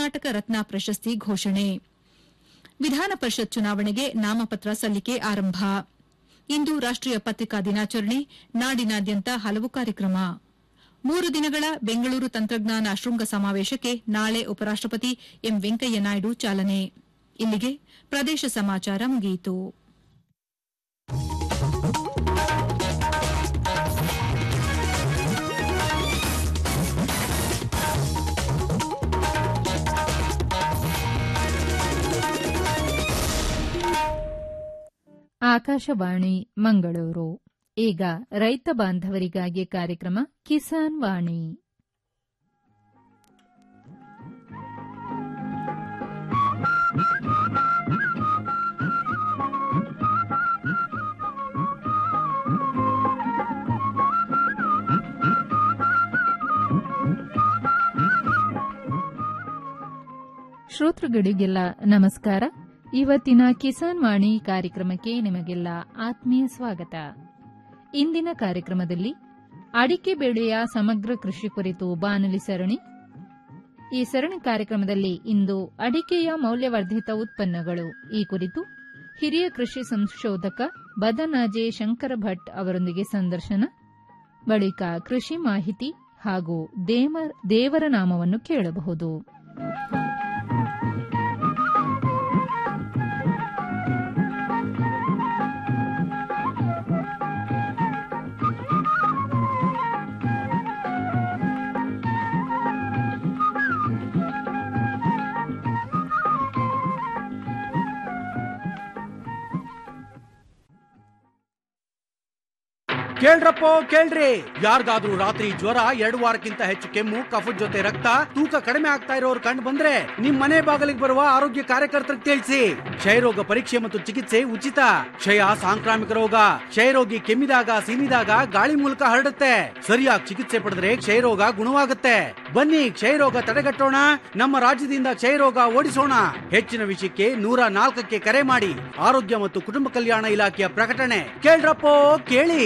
ಕರ್ನಾಟಕ ರತ್ನ ಪ್ರಶಸ್ತಿ ಘೋಷಣೆ ವಿಧಾನ ಪರಿಷತ್ ಚುನಾವಣೆಗೆ ನಾಮಪತ್ರ ಸಲ್ಲಿಕೆ ಆರಂಭ ಇಂದು ರಾಷ್ಟೀಯ ಪತ್ರಿಕಾ ದಿನಾಚರಣೆ ನಾಡಿನಾದ್ಯಂತ ಹಲವು ಕಾರ್ಯಕ್ರಮ ಮೂರು ದಿನಗಳ ಬೆಂಗಳೂರು ತಂತ್ರಜ್ಞಾನ ಶೃಂಗ ಸಮಾವೇಶಕ್ಕೆ ನಾಳೆ ಉಪರಾಷ್ಟಪತಿ ಎಂ ವೆಂಕಯ್ಯನಾಯ್ಡು ಚಾಲನೆ ಇಲ್ಲಿಗೆ ಪ್ರದೇಶ ಸಮಾಚಾರ ಮುಗಿಯಿತು ಆಕಾಶವಾಣಿ ಮಂಗಳೂರು ಈಗ ರೈತ ಬಾಂಧವರಿಗಾಗಿ ಕಾರ್ಯಕ್ರಮ ಕಿಸಾನ್ ವಾಣಿ ಶ್ರೋತೃಗಳಿಗೆಲ್ಲ ನಮಸ್ಕಾರ ಇವತ್ತಿನ ಕಿಸಾನ್ ವಾಣಿ ಕಾರ್ಯಕ್ರಮಕ್ಕೆ ನಿಮಗೆಲ್ಲ ಆತ್ಮೀಯ ಸ್ವಾಗತ ಇಂದಿನ ಕಾರ್ಯಕ್ರಮದಲ್ಲಿ ಅಡಿಕೆ ಬೆಳೆಯ ಸಮಗ್ರ ಕೃಷಿ ಕುರಿತು ಬಾನುಲಿ ಸರಣಿ ಈ ಸರಣಿ ಕಾರ್ಯಕ್ರಮದಲ್ಲಿ ಇಂದು ಅಡಿಕೆಯ ಮೌಲ್ಯವರ್ಧಿತ ಉತ್ಪನ್ನಗಳು ಈ ಕುರಿತು ಹಿರಿಯ ಕೃಷಿ ಸಂಶೋಧಕ ಬದನಾಜೆ ಶಂಕರ ಭಟ್ ಅವರೊಂದಿಗೆ ಸಂದರ್ಶನ ಬಳಿಕ ಕೃಷಿ ಮಾಹಿತಿ ಹಾಗೂ ದೇವರ ನಾಮವನ್ನು ಕೇಳಬಹುದು ಕೇಳ್ರಪ್ಪೋ ಕೇಳ್ರಿ ಯಾರಿಗಾದ್ರೂ ರಾತ್ರಿ ಜ್ವರ ಎರಡು ವಾರಕ್ಕಿಂತ ಹೆಚ್ಚು ಕೆಮ್ಮು ಕಫದ ಜೊತೆ ರಕ್ತ ತೂಕ ಕಡಿಮೆ ಆಗ್ತಾ ಇರೋರು ಕಂಡು ಬಂದ್ರೆ ನಿಮ್ ಮನೆ ಬಾಗಿಲಿಗೆ ಬರುವ ಆರೋಗ್ಯ ಕಾರ್ಯಕರ್ತರಿಗೆ ತಿಳಿಸಿ ಕ್ಷಯರೋಗ ಪರೀಕ್ಷೆ ಮತ್ತು ಚಿಕಿತ್ಸೆ ಉಚಿತ ಕ್ಷಯ ಸಾಂಕ್ರಾಮಿಕ ರೋಗ ಕ್ಷಯರೋಗಿ ಕೆಮ್ಮಿದಾಗ ಸೀನಿದಾಗ ಗಾಳಿ ಮೂಲಕ ಹರಡುತ್ತೆ ಸರಿಯಾಗಿ ಚಿಕಿತ್ಸೆ ಪಡೆದ್ರೆ ಕ್ಷಯರೋಗ ಗುಣವಾಗುತ್ತೆ ಬನ್ನಿ ಕ್ಷಯರೋಗ ತಡೆಗಟ್ಟೋಣ ನಮ್ಮ ರಾಜ್ಯದಿಂದ ಕ್ಷಯರೋಗ ಓಡಿಸೋಣ ಹೆಚ್ಚಿನ ವಿಷಯಕ್ಕೆ ನೂರ ನಾಲ್ಕಕ್ಕೆ ಕರೆ ಮಾಡಿ ಆರೋಗ್ಯ ಮತ್ತು ಕುಟುಂಬ ಕಲ್ಯಾಣ ಇಲಾಖೆಯ ಪ್ರಕಟಣೆ ಕೇಳ್ರಪ್ಪೋ ಕೇಳಿ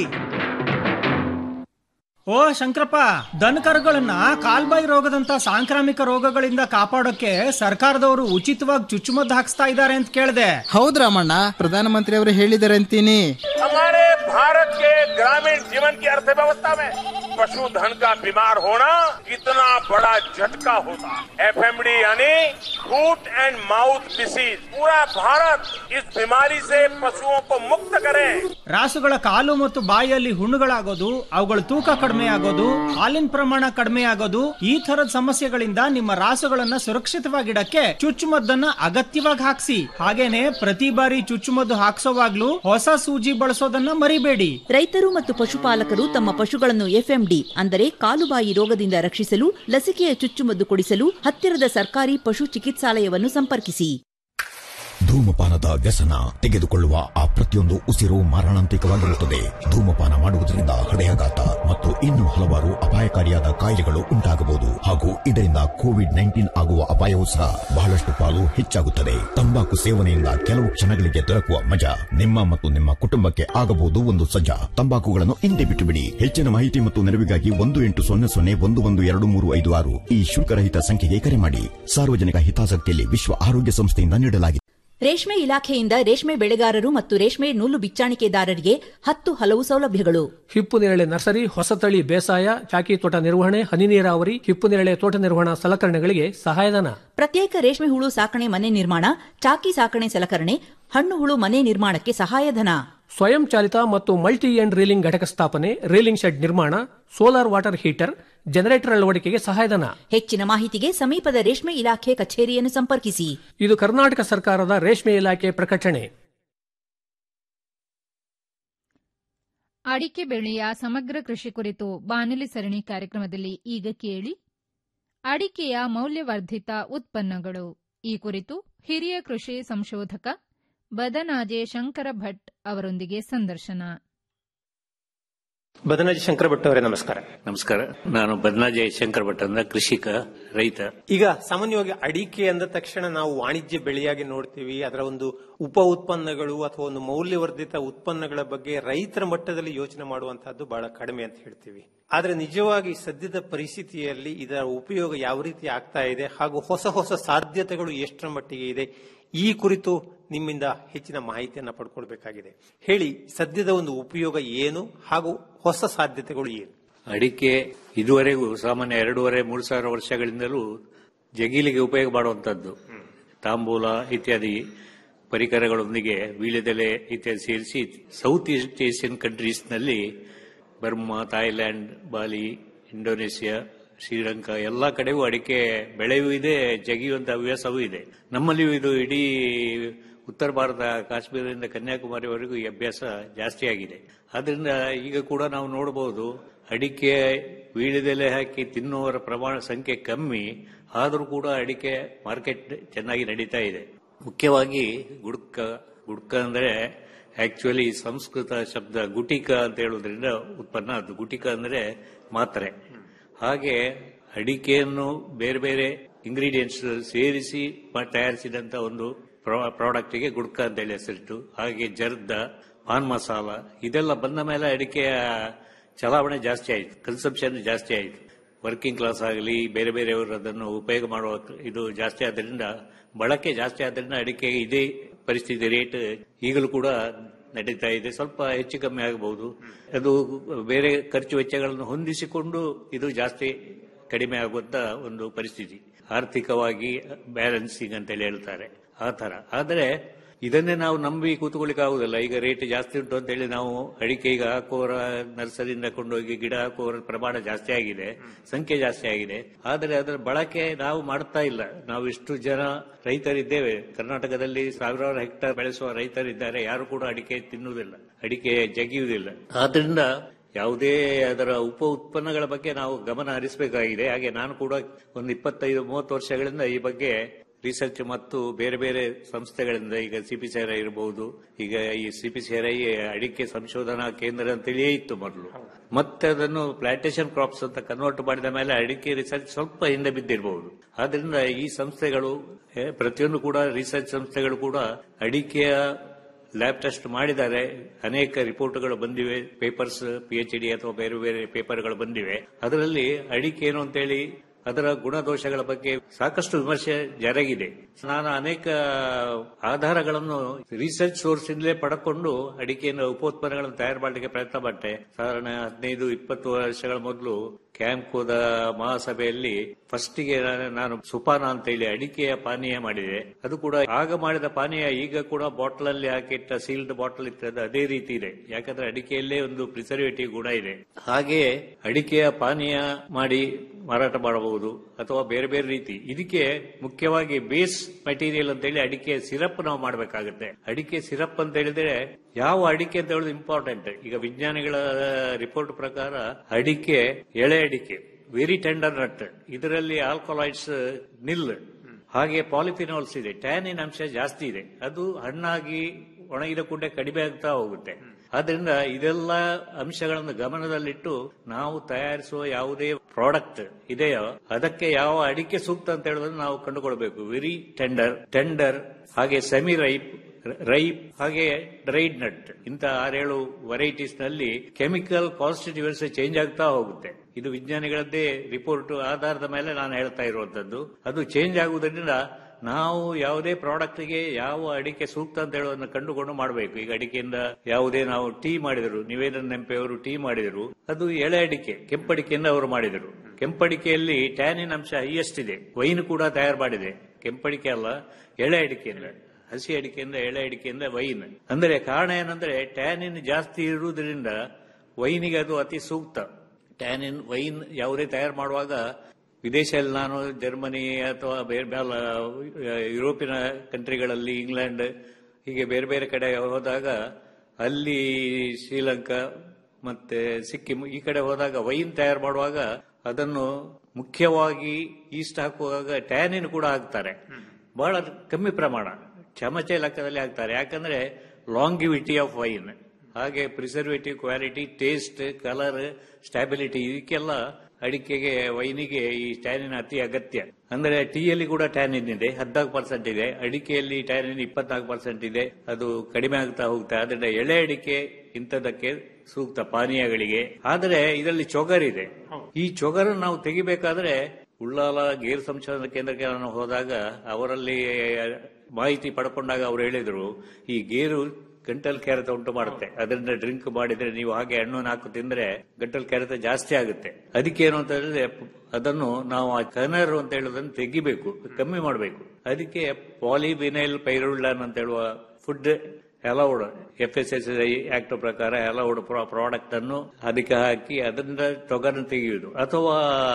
ಓ ಶಂಕರಪ್ಪ ದನಕರುಗಳನ್ನ ಕಾಲ್ಬಾಯಿ ರೋಗದಂತ ಸಾಂಕ್ರಾಮಿಕ ರೋಗಗಳಿಂದ ಕಾಪಾಡೋಕೆ ಸರ್ಕಾರದವರು ಉಚಿತವಾಗಿ ಚುಚ್ಚುಮದ್ದು ಹಾಕ್ಸ್ತಾ ಇದ್ದಾರೆ ಅಂತ ಕೇಳಿದೆ ಹೌದ್ ರಾಮಣ್ಣ ಪ್ರಧಾನಮಂತ್ರಿ ಅವರು ಹೇಳಿದ್ದಾರೆ ಅಂತೀನಿ हमारे भारत के ग्रामीण जीवन की अर्थव्यवस्था में पशुधन का बीमार होना कितना बड़ा झटका होता एफएमडी यानी फूट एंड माउथ डिसीज पूरा भारत इस बीमारी से पशुओं को मुक्त करे ರಾಸುಗಳ ಕಾಲು ಮತ್ತು ಬಾಯಿಯಲ್ಲಿ ಹುಣ್ಣುಗಳಾಗೋದು ಅವುಗಳ ತೂಕ ಕಡಿಮೆ ಆಗೋದು ಹಾಲಿನ ಪ್ರಮಾಣ ಕಡಿಮೆ ಆಗೋದು ಈ ತರದ ಸಮಸ್ಯೆಗಳಿಂದ ನಿಮ್ಮ ರಾಸುಗಳನ್ನ ಸುರಕ್ಷಿತವಾಗಿಡಕ್ಕೆ ಚುಚ್ಚುಮದ್ದನ್ನ ಅಗತ್ಯವಾಗಿ ಹಾಕ್ಸಿ ಹಾಗೇನೆ ಪ್ರತಿ ಬಾರಿ ಚುಚ್ಚುಮದ್ದು ಹಾಕ್ಸೋವಾಗ್ಲೂ ಹೊಸ ಸೂಜಿ ಬಳಸೋದನ್ನ ಮರಿಬೇಡಿ ರೈತರು ಮತ್ತು ಪಶುಪಾಲಕರು ತಮ್ಮ ಪಶುಗಳನ್ನು ಎಫ್ಎಂಡಿ ಅಂದರೆ ಕಾಲುಬಾಯಿ ರೋಗದಿಂದ ರಕ್ಷಿಸಲು ಲಸಿಕೆಯ ಚುಚ್ಚುಮದ್ದು ಕೊಡಿಸಲು ಹತ್ತಿರದ ಸರ್ಕಾರಿ ಪಶು ಚಿಕಿತ್ಸಾಲಯವನ್ನು ಸಂಪರ್ಕಿಸಿ ಧೂಮಪಾನದ ವ್ಯಸನ ತೆಗೆದುಕೊಳ್ಳುವ ಆ ಪ್ರತಿಯೊಂದು ಉಸಿರು ಮಾರಣಾಂತಿಕವಾಗಿರುತ್ತದೆ ಧೂಮಪಾನ ಮಾಡುವುದರಿಂದ ಹೃದಯಾಘಾತ ಮತ್ತು ಇನ್ನೂ ಹಲವಾರು ಅಪಾಯಕಾರಿಯಾದ ಕಾಯಿಲೆಗಳು ಉಂಟಾಗಬಹುದು ಹಾಗೂ ಇದರಿಂದ ಕೋವಿಡ್ ನೈನ್ಟೀನ್ ಆಗುವ ಅಪಾಯವೂ ಸಹ ಬಹಳಷ್ಟು ಪಾಲು ಹೆಚ್ಚಾಗುತ್ತದೆ ತಂಬಾಕು ಸೇವನೆಯಿಂದ ಕೆಲವು ಕ್ಷಣಗಳಿಗೆ ದೊರಕುವ ಮಜಾ ನಿಮ್ಮ ಮತ್ತು ನಿಮ್ಮ ಕುಟುಂಬಕ್ಕೆ ಆಗಬಹುದು ಒಂದು ಸಜ್ಜಾ ತಂಬಾಕುಗಳನ್ನು ಹಿಂದೆ ಬಿಟ್ಟು ಬಿಡಿ ಹೆಚ್ಚಿನ ಮಾಹಿತಿ ಮತ್ತು ನೆರವಿಗಾಗಿ ಒಂದು ಎಂಟು ಸೊನ್ನೆ ಸೊನ್ನೆ ಒಂದು ಒಂದು ಎರಡು ಮೂರು ಐದು ಆರು ಈ ಶುಲ್ಕರಹಿತ ಸಂಖ್ಯೆಗೆ ಕರೆ ಮಾಡಿ ಸಾರ್ವಜನಿಕ ಹಿತಾಸಕ್ತಿಯಲ್ಲಿ ವಿಶ್ವ ಆರೋಗ್ಯ ಸಂಸ್ಥೆಯಿಂದ ನೀಡಲಾಗಿದೆ ರೇಷ್ಮೆ ಇಲಾಖೆಯಿಂದ ರೇಷ್ಮೆ ಬೆಳೆಗಾರರು ಮತ್ತು ರೇಷ್ಮೆ ನೂಲು ಬಿಚ್ಚಾಣಿಕೆದಾರರಿಗೆ ಹತ್ತು ಹಲವು ಸೌಲಭ್ಯಗಳು ಹಿಪ್ಪು ನೇರಳೆ ನರ್ಸರಿ ಹೊಸತಳಿ ಬೇಸಾಯ ಚಾಕಿ ತೋಟ ನಿರ್ವಹಣೆ ಹನಿ ನೀರಾವರಿ ಹಿಪ್ಪು ನೇರಳೆ ತೋಟ ನಿರ್ವಹಣಾ ಸಲಕರಣೆಗಳಿಗೆ ಸಹಾಯಧನ ಪ್ರತ್ಯೇಕ ರೇಷ್ಮೆ ಹುಳು ಸಾಕಣೆ ಮನೆ ನಿರ್ಮಾಣ ಚಾಕಿ ಸಾಕಣೆ ಸಲಕರಣೆ ಹಣ್ಣು ಹುಳು ಮನೆ ನಿರ್ಮಾಣಕ್ಕೆ ಸಹಾಯಧನ ಸ್ವಯಂ ಚಾಲಿತ ಮತ್ತು ಮಲ್ಟಿ ಎಂಡ್ ರೀಲಿಂಗ್ ಘಟಕ ಸ್ಥಾಪನೆ ರೀಲಿಂಗ್ ಶೆಡ್ ನಿರ್ಮಾಣ ಸೋಲಾರ್ ವಾಟರ್ ಹೀಟರ್ ಜನರೇಟರ್ ಅಳವಡಿಕೆಗೆ ಸಹಾಯಧನ ಹೆಚ್ಚಿನ ಮಾಹಿತಿಗೆ ಸಮೀಪದ ರೇಷ್ಮೆ ಇಲಾಖೆ ಕಚೇರಿಯನ್ನು ಸಂಪರ್ಕಿಸಿ ಇದು ಕರ್ನಾಟಕ ಸರ್ಕಾರದ ರೇಷ್ಮೆ ಇಲಾಖೆ ಪ್ರಕಟಣೆ ಅಡಿಕೆ ಬೆಳೆಯ ಸಮಗ್ರ ಕೃಷಿ ಕುರಿತು ಬಾನುಲಿ ಸರಣಿ ಕಾರ್ಯಕ್ರಮದಲ್ಲಿ ಈಗ ಕೇಳಿ ಅಡಿಕೆಯ ಮೌಲ್ಯವರ್ಧಿತ ಉತ್ಪನ್ನಗಳು ಈ ಕುರಿತು ಹಿರಿಯ ಕೃಷಿ ಸಂಶೋಧಕ ಬದನಾಜೆ ಶಂಕರ ಭಟ್ ಅವರೊಂದಿಗೆ ಸಂದರ್ಶನ ಬದನಾಜಿ ಶಂಕರ ಭಟ್ ಅವರೇ ನಮಸ್ಕಾರ ನಮಸ್ಕಾರ ನಾನು ಬದನಾಜಯ ಶಂಕರ್ ಭಟ್ ಅಂತ ಕೃಷಿಕ ರೈತ ಈಗ ಸಾಮಾನ್ಯವಾಗಿ ಅಡಿಕೆ ಅಂದ ತಕ್ಷಣ ನಾವು ವಾಣಿಜ್ಯ ಬೆಳೆಯಾಗಿ ನೋಡ್ತೀವಿ ಅದರ ಒಂದು ಉಪ ಉತ್ಪನ್ನಗಳು ಅಥವಾ ಒಂದು ಮೌಲ್ಯವರ್ಧಿತ ಉತ್ಪನ್ನಗಳ ಬಗ್ಗೆ ರೈತರ ಮಟ್ಟದಲ್ಲಿ ಯೋಚನೆ ಮಾಡುವಂತಹದ್ದು ಬಹಳ ಕಡಿಮೆ ಅಂತ ಹೇಳ್ತೀವಿ ಆದ್ರೆ ನಿಜವಾಗಿ ಸದ್ಯದ ಪರಿಸ್ಥಿತಿಯಲ್ಲಿ ಇದರ ಉಪಯೋಗ ಯಾವ ರೀತಿ ಆಗ್ತಾ ಇದೆ ಹಾಗೂ ಹೊಸ ಹೊಸ ಸಾಧ್ಯತೆಗಳು ಎಷ್ಟರ ಮಟ್ಟಿಗೆ ಇದೆ ಈ ಕುರಿತು ನಿಮ್ಮಿಂದ ಹೆಚ್ಚಿನ ಮಾಹಿತಿಯನ್ನ ಪಡ್ಕೊಳ್ಬೇಕಾಗಿದೆ ಹೇಳಿ ಸದ್ಯದ ಒಂದು ಉಪಯೋಗ ಏನು ಹಾಗೂ ಹೊಸ ಸಾಧ್ಯತೆಗಳು ಏನು ಅಡಿಕೆ ಇದುವರೆಗೂ ಸಾಮಾನ್ಯ ಎರಡೂವರೆ ಮೂರು ಸಾವಿರ ವರ್ಷಗಳಿಂದಲೂ ಜಗೀಲಿಗೆ ಉಪಯೋಗ ಮಾಡುವಂತದ್ದು ತಾಂಬೂಲ ಇತ್ಯಾದಿ ಪರಿಕರಗಳೊಂದಿಗೆ ವೀಳ್ಯದೆಲೆ ಇತ್ಯಾದಿ ಸೇರಿಸಿ ಸೌತ್ ಈಸ್ಟ್ ಏಷ್ಯನ್ ಕಂಟ್ರೀಸ್ ನಲ್ಲಿ ಬರ್ಮಾ ಥಾಯ್ಲ್ಯಾಂಡ್ ಬಾಲಿ ಇಂಡೋನೇಷಿಯಾ ಶ್ರೀಲಂಕಾ ಎಲ್ಲಾ ಕಡೆಗೂ ಅಡಿಕೆ ಬೆಳೆಯೂ ಇದೆ ಜಗಿಯುವಂತ ಹವ್ಯಾಸವೂ ಇದೆ ನಮ್ಮಲ್ಲಿಯೂ ಇದು ಇಡೀ ಉತ್ತರ ಭಾರತ ಕಾಶ್ಮೀರದಿಂದ ಕನ್ಯಾಕುಮಾರಿವರೆಗೂ ಈ ಅಭ್ಯಾಸ ಜಾಸ್ತಿ ಆಗಿದೆ ಆದ್ರಿಂದ ಈಗ ಕೂಡ ನಾವು ನೋಡಬಹುದು ಅಡಿಕೆ ವೀಳ್ಯದೆಲೆ ಹಾಕಿ ತಿನ್ನುವವರ ಪ್ರಮಾಣ ಸಂಖ್ಯೆ ಕಮ್ಮಿ ಆದರೂ ಕೂಡ ಅಡಿಕೆ ಮಾರ್ಕೆಟ್ ಚೆನ್ನಾಗಿ ನಡೀತಾ ಇದೆ ಮುಖ್ಯವಾಗಿ ಗುಡ್ಕ ಗುಡ್ಕ ಅಂದ್ರೆ ಆಕ್ಚುಲಿ ಸಂಸ್ಕೃತ ಶಬ್ದ ಗುಟಿಕ ಅಂತ ಹೇಳೋದ್ರಿಂದ ಉತ್ಪನ್ನ ಅದು ಗುಟಿಕ ಅಂದ್ರೆ ಮಾತ್ರೆ ಹಾಗೆ ಅಡಿಕೆಯನ್ನು ಬೇರೆ ಬೇರೆ ಇಂಗ್ರೀಡಿಯೆಂಟ್ಸ್ ಸೇರಿಸಿ ಮ- ತಯಾರಿಸಿದಂತ ಒಂದು ಪ್ರಾಡಕ್ಟ್ ಗೆ ಗುಡ್ಕ ಅಂತ ಹೇಳಿ ಹೆಸರಿಟ್ಟು ಹಾಗೆ ಜರ್ದ ಪಾನ್ ಮಸಾಲ ಇದೆಲ್ಲ ಬಂದ ಮೇಲೆ ಅಡಿಕೆಯ ಚಲಾವಣೆ ಜಾಸ್ತಿ ಆಯಿತು ಕನ್ಸಂಪ್ಷನ್ ಜಾಸ್ತಿ ಆಯಿತು ವರ್ಕಿಂಗ್ ಕ್ಲಾಸ್ ಆಗಲಿ ಬೇರೆ ಬೇರೆಯವರು ಅದನ್ನು ಉಪಯೋಗ ಮಾಡುವ ಇದು ಜಾಸ್ತಿ ಆದ್ದರಿಂದ ಬಳಕೆ ಜಾಸ್ತಿ ಆದ್ದರಿಂದ ಅಡಿಕೆ ಇದೇ ಪರಿಸ್ಥಿತಿ ರೇಟ್ ಈಗಲೂ ಕೂಡ ನಡೀತಾ ಇದೆ ಸ್ವಲ್ಪ ಹೆಚ್ಚು ಕಮ್ಮಿ ಆಗಬಹುದು ಅದು ಬೇರೆ ಖರ್ಚು ವೆಚ್ಚಗಳನ್ನು ಹೊಂದಿಸಿಕೊಂಡು ಇದು ಜಾಸ್ತಿ ಕಡಿಮೆ ಆಗುವಂತ ಒಂದು ಪರಿಸ್ಥಿತಿ ಆರ್ಥಿಕವಾಗಿ ಬ್ಯಾಲೆನ್ಸಿಂಗ್ ಅಂತ ಹೇಳಿ ಹೇಳ್ತಾರೆ ಆ ತರ ಆದರೆ ಇದನ್ನೇ ನಾವು ನಂಬಿ ಕೂತ್ಕೊಳ್ಳಿಕ್ಕೆ ಆಗುದಿಲ್ಲ ಈಗ ರೇಟ್ ಜಾಸ್ತಿ ಉಂಟು ಅಂತ ಹೇಳಿ ನಾವು ಅಡಿಕೆ ಈಗ ಹಾಕುವವರ ನರ್ಸರಿಯಿಂದ ಕೊಂಡೋಗಿ ಗಿಡ ಹಾಕುವವರ ಪ್ರಮಾಣ ಜಾಸ್ತಿ ಆಗಿದೆ ಸಂಖ್ಯೆ ಜಾಸ್ತಿ ಆಗಿದೆ ಆದರೆ ಅದರ ಬಳಕೆ ನಾವು ಮಾಡ್ತಾ ಇಲ್ಲ ನಾವು ಇಷ್ಟು ಜನ ರೈತರಿದ್ದೇವೆ ಕರ್ನಾಟಕದಲ್ಲಿ ಸಾವಿರಾರು ಹೆಕ್ಟರ್ ಬೆಳೆಸುವ ರೈತರಿದ್ದಾರೆ ಯಾರು ಕೂಡ ಅಡಿಕೆ ತಿನ್ನುವುದಿಲ್ಲ ಅಡಿಕೆ ಜಗಿಯುವುದಿಲ್ಲ ಆದ್ರಿಂದ ಯಾವುದೇ ಅದರ ಉಪ ಉತ್ಪನ್ನಗಳ ಬಗ್ಗೆ ನಾವು ಗಮನ ಹರಿಸಬೇಕಾಗಿದೆ ಹಾಗೆ ನಾನು ಕೂಡ ಒಂದು ಇಪ್ಪತ್ತೈದು ಮೂವತ್ತು ವರ್ಷಗಳಿಂದ ಈ ಬಗ್ಗೆ ರಿಸರ್ಚ್ ಮತ್ತು ಬೇರೆ ಬೇರೆ ಸಂಸ್ಥೆಗಳಿಂದ ಈಗ ಸಿಪಿಸಿಆರ್ಐ ಇರಬಹುದು ಈಗ ಈ ಸಿಪಿಸಿಆರ್ಐ ಅಡಿಕೆ ಸಂಶೋಧನಾ ಕೇಂದ್ರ ಅಂತೇಳಿಯೇ ಇತ್ತು ಮೊದಲು ಮತ್ತೆ ಅದನ್ನು ಪ್ಲಾಂಟೇಶನ್ ಕ್ರಾಪ್ಸ್ ಅಂತ ಕನ್ವರ್ಟ್ ಮಾಡಿದ ಮೇಲೆ ಅಡಿಕೆ ರಿಸರ್ಚ್ ಸ್ವಲ್ಪ ಹಿಂದೆ ಬಿದ್ದಿರಬಹುದು ಆದ್ರಿಂದ ಈ ಸಂಸ್ಥೆಗಳು ಏ, ಪ್ರತಿಯೊಂದು ಕೂಡ ರಿಸರ್ಚ್ ಸಂಸ್ಥೆಗಳು ಕೂಡ ಅಡಿಕೆಯ ಲ್ಯಾಬ್ ಟೆಸ್ಟ್ ಮಾಡಿದ್ದಾರೆ ಅನೇಕ ರಿಪೋರ್ಟ್ಗಳು ಬಂದಿವೆ ಪೇಪರ್ಸ್ ಪಿ ಎಚ್ ಡಿ ಅಥವಾ ಬೇರೆ ಬೇರೆ ಪೇಪರ್ಗಳು ಬಂದಿವೆ ಅದರಲ್ಲಿ ಅಡಿಕೆ ಏನು ಅಂತೇಳಿ ಅದರ ಗುಣದೋಷಗಳ ಬಗ್ಗೆ ಸಾಕಷ್ಟು ವಿಮರ್ಶೆ ಜರುಗಿದೆ ನಾನು ಅನೇಕ ಆಧಾರಗಳನ್ನು ರಿಸರ್ಚ್ ಸೋರ್ಸ್ ಇಂದಲೇ ಪಡ್ಕೊಂಡು ಅಡಿಕೆಯನ್ನು ಉಪೋತ್ಪನ್ನಗಳನ್ನು ತಯಾರು ಮಾಡಲಿಕ್ಕೆ ಪ್ರಯತ್ನ ಪಟ್ಟೆ ಸಾಧಾರಣ ಹದಿನೈದು ಇಪ್ಪತ್ತು ವರ್ಷಗಳ ಮೊದಲು ಕ್ಯಾಂಪ್ಕೋದ ಮಹಾಸಭೆಯಲ್ಲಿ ಫಸ್ಟಿಗೆ ನಾನು ಸುಪಾನ ಅಂತ ಹೇಳಿ ಅಡಿಕೆಯ ಪಾನೀಯ ಮಾಡಿದೆ ಅದು ಕೂಡ ಆಗ ಮಾಡಿದ ಪಾನೀಯ ಈಗ ಕೂಡ ಬಾಟಲ್ ಅಲ್ಲಿ ಹಾಕಿಟ್ಟ ಸೀಲ್ಡ್ ಬಾಟಲ್ ಇರ್ತದೆ ಅದೇ ರೀತಿ ಇದೆ ಯಾಕಂದ್ರೆ ಅಡಿಕೆಯಲ್ಲೇ ಒಂದು ಪ್ರಿಸರ್ವೇಟಿವ್ ಗುಣ ಇದೆ ಹಾಗೆಯೇ ಅಡಿಕೆಯ ಪಾನೀಯ ಮಾಡಿ ಮಾರಾಟ ಮಾಡಬಹುದು ಅಥವಾ ಬೇರೆ ಬೇರೆ ರೀತಿ ಇದಕ್ಕೆ ಮುಖ್ಯವಾಗಿ ಬೇಸ್ ಮೆಟೀರಿಯಲ್ ಅಂತ ಹೇಳಿ ಅಡಿಕೆ ಸಿರಪ್ ನಾವು ಮಾಡಬೇಕಾಗುತ್ತೆ ಅಡಿಕೆ ಸಿರಪ್ ಅಂತ ಹೇಳಿದ್ರೆ ಯಾವ ಅಡಿಕೆ ಅಂತ ಹೇಳೋದು ಇಂಪಾರ್ಟೆಂಟ್ ಈಗ ವಿಜ್ಞಾನಿಗಳ ರಿಪೋರ್ಟ್ ಪ್ರಕಾರ ಅಡಿಕೆ ಎಳೆ ಅಡಿಕೆ ವೆರಿ ಟೆಂಡರ್ ನಟ್ ಇದರಲ್ಲಿ ಆಲ್ಕೊಲಾಯ್ಡ್ಸ್ ನಿಲ್ ಹಾಗೆ ಪಾಲಿಫಿನಾಲ್ಸ್ ಇದೆ ಟ್ಯಾನಿನ್ ಅಂಶ ಜಾಸ್ತಿ ಇದೆ ಅದು ಹಣ್ಣಾಗಿ ಒಣಗಿದ ಕೂಡಲೇ ಕಡಿಮೆ ಆಗ್ತಾ ಹೋಗುತ್ತೆ ಆದ್ರಿಂದ ಇದೆಲ್ಲ ಅಂಶಗಳನ್ನು ಗಮನದಲ್ಲಿಟ್ಟು ನಾವು ತಯಾರಿಸುವ ಯಾವುದೇ ಪ್ರಾಡಕ್ಟ್ ಇದೆಯೋ ಅದಕ್ಕೆ ಯಾವ ಅಡಿಕೆ ಸೂಕ್ತ ಅಂತ ಹೇಳೋದನ್ನು ನಾವು ಕಂಡುಕೊಳ್ಬೇಕು ವೆರಿ ಟೆಂಡರ್ ಟೆಂಡರ್ ಹಾಗೆ ಸೆಮಿ ರೈಪ್ ರೈಪ್ ಹಾಗೆ ಡ್ರೈಡ್ ನಟ್ ಇಂತ ಆರೇಳು ವೆರೈಟೀಸ್ ನಲ್ಲಿ ಕೆಮಿಕಲ್ ಕಾನ್ಸ್ಟಿಟ್ಯೂನ್ಸ್ ಚೇಂಜ್ ಆಗ್ತಾ ಹೋಗುತ್ತೆ ಇದು ವಿಜ್ಞಾನಿಗಳದ್ದೇ ರಿಪೋರ್ಟ್ ಆಧಾರದ ಮೇಲೆ ನಾನು ಹೇಳ್ತಾ ಇರುವಂತದ್ದು ಅದು ಚೇಂಜ್ ಆಗುವುದರಿಂದ ನಾವು ಯಾವುದೇ ಪ್ರಾಡಕ್ಟ್ ಗೆ ಯಾವ ಅಡಿಕೆ ಸೂಕ್ತ ಅಂತ ಹೇಳೋದನ್ನ ಕಂಡುಕೊಂಡು ಮಾಡಬೇಕು ಈಗ ಅಡಿಕೆಯಿಂದ ಯಾವುದೇ ನಾವು ಟೀ ಮಾಡಿದರು ನಿವೇದನ್ ನೆಂಪೆಯವರು ಟೀ ಮಾಡಿದರು ಅದು ಎಳೆ ಅಡಿಕೆ ಕೆಂಪಡಿಕೆಯಿಂದ ಅವರು ಮಾಡಿದರು ಕೆಂಪಡಿಕೆಯಲ್ಲಿ ಟ್ಯಾನಿನ್ ಅಂಶ ಹೈಯೆಸ್ಟ್ ಇದೆ ವೈನ್ ಕೂಡ ತಯಾರು ಮಾಡಿದೆ ಕೆಂಪಡಿಕೆ ಅಲ್ಲ ಎಳೆ ಅಡಿಕೆಯಿಂದ ಹಸಿ ಅಡಿಕೆಯಿಂದ ಎಳೆ ಅಡಿಕೆಯಿಂದ ವೈನ್ ಅಂದ್ರೆ ಕಾರಣ ಏನಂದ್ರೆ ಟ್ಯಾನಿನ್ ಜಾಸ್ತಿ ಇರುವುದರಿಂದ ವೈನಿಗೆ ಅದು ಅತಿ ಸೂಕ್ತ ಟ್ಯಾನಿನ್ ವೈನ್ ಯಾವುದೇ ತಯಾರು ಮಾಡುವಾಗ ವಿದೇಶದಲ್ಲಿ ನಾನು ಜರ್ಮನಿ ಅಥವಾ ಬೇರೆ ಬೇರೆ ಯುರೋಪಿನ ಕಂಟ್ರಿಗಳಲ್ಲಿ ಇಂಗ್ಲೆಂಡ್ ಹೀಗೆ ಬೇರೆ ಬೇರೆ ಕಡೆ ಹೋದಾಗ ಅಲ್ಲಿ ಶ್ರೀಲಂಕಾ ಮತ್ತೆ ಸಿಕ್ಕಿಂ ಈ ಕಡೆ ಹೋದಾಗ ವೈನ್ ತಯಾರು ಮಾಡುವಾಗ ಅದನ್ನು ಮುಖ್ಯವಾಗಿ ಈಸ್ಟ್ ಹಾಕುವಾಗ ಟ್ಯಾನಿನ್ ಕೂಡ ಹಾಕ್ತಾರೆ ಬಹಳ ಕಮ್ಮಿ ಪ್ರಮಾಣ ಚಮಚೆ ಲೆಕ್ಕದಲ್ಲಿ ಹಾಕ್ತಾರೆ ಯಾಕಂದ್ರೆ ಲಾಂಗಿವಿಟಿ ಆಫ್ ವೈನ್ ಹಾಗೆ preservative quality taste colour stability ಇದಕ್ಕೆಲ್ಲ ಅಡಿಕೆಗೆ ವೈನಿಗೆ ಈ ಟ್ಯಾನಿನ್ ಅತಿ ಅಗತ್ಯ ಅಂದ್ರೆ ಟೀಯಲ್ಲಿ ಕೂಡ ಟ್ಯಾನಿನ್ ಇದೆ ಹದಿನಾಲ್ಕು ಪರ್ಸೆಂಟ್ ಇದೆ ಅಡಿಕೆಯಲ್ಲಿ ಟ್ಯಾನಿನ್ ಇಪ್ಪತ್ನಾಲ್ಕು ಪರ್ಸೆಂಟ್ ಇದೆ ಅದು ಕಡಿಮೆ ಆಗ್ತಾ ಹೋಗ್ತಾ ಅದರಿಂದ ಎಳೆ ಅಡಿಕೆ ಇಂಥದಕ್ಕೆ ಸೂಕ್ತ ಪಾನೀಯಗಳಿಗೆ ಆದರೆ ಇದರಲ್ಲಿ ಚೊಗರಿದೆ ಈ ಚೊಗರು ನಾವು ತೆಗಿಬೇಕಾದ್ರೆ ಉಳ್ಳಾಲ ಗೇರು ಸಂಶೋಧನಾ ಕೇಂದ್ರಕ್ಕೆ ನಾನು ಹೋದಾಗ ಅವರಲ್ಲಿ ಮಾಹಿತಿ ಪಡ್ಕೊಂಡಾಗ ಅವರು ಹೇಳಿದ್ರು ಈ ಗೇರು ಗಂಟಲ್ ಕೆರೆತ ಉಂಟು ಮಾಡುತ್ತೆ ಅದರಿಂದ ಡ್ರಿಂಕ್ ಮಾಡಿದ್ರೆ ನೀವು ಹಾಗೆ ಹಣ್ಣನ್ನು ಹಾಕು ತಿಂದ್ರೆ ಗಂಟಲ್ ಕೆರೆತ ಜಾಸ್ತಿ ಆಗುತ್ತೆ ಅದಕ್ಕೆ ಏನು ಅಂತ ಹೇಳಿದ್ರೆ ಅದನ್ನು ನಾವು ಆ ಕನರ್ ಅಂತ ಹೇಳೋದನ್ನು ತೆಗಿಬೇಕು ಕಮ್ಮಿ ಮಾಡಬೇಕು ಅದಕ್ಕೆ ಪಾಲಿಬಿನೈಲ್ ಪೈರುಳ್ಳನ್ ಅಂತ ಹೇಳುವ food allowed F S S I act ಪ್ರಕಾರ ಅಲೌಡ್ ಪ್ರಾಡಕ್ಟ್ ಅನ್ನು ಅದಕ್ಕೆ ಹಾಕಿ ಅದರಿಂದ ತೊಗರನ್ನು ತೆಗೆಯುವುದು ಅಥವಾ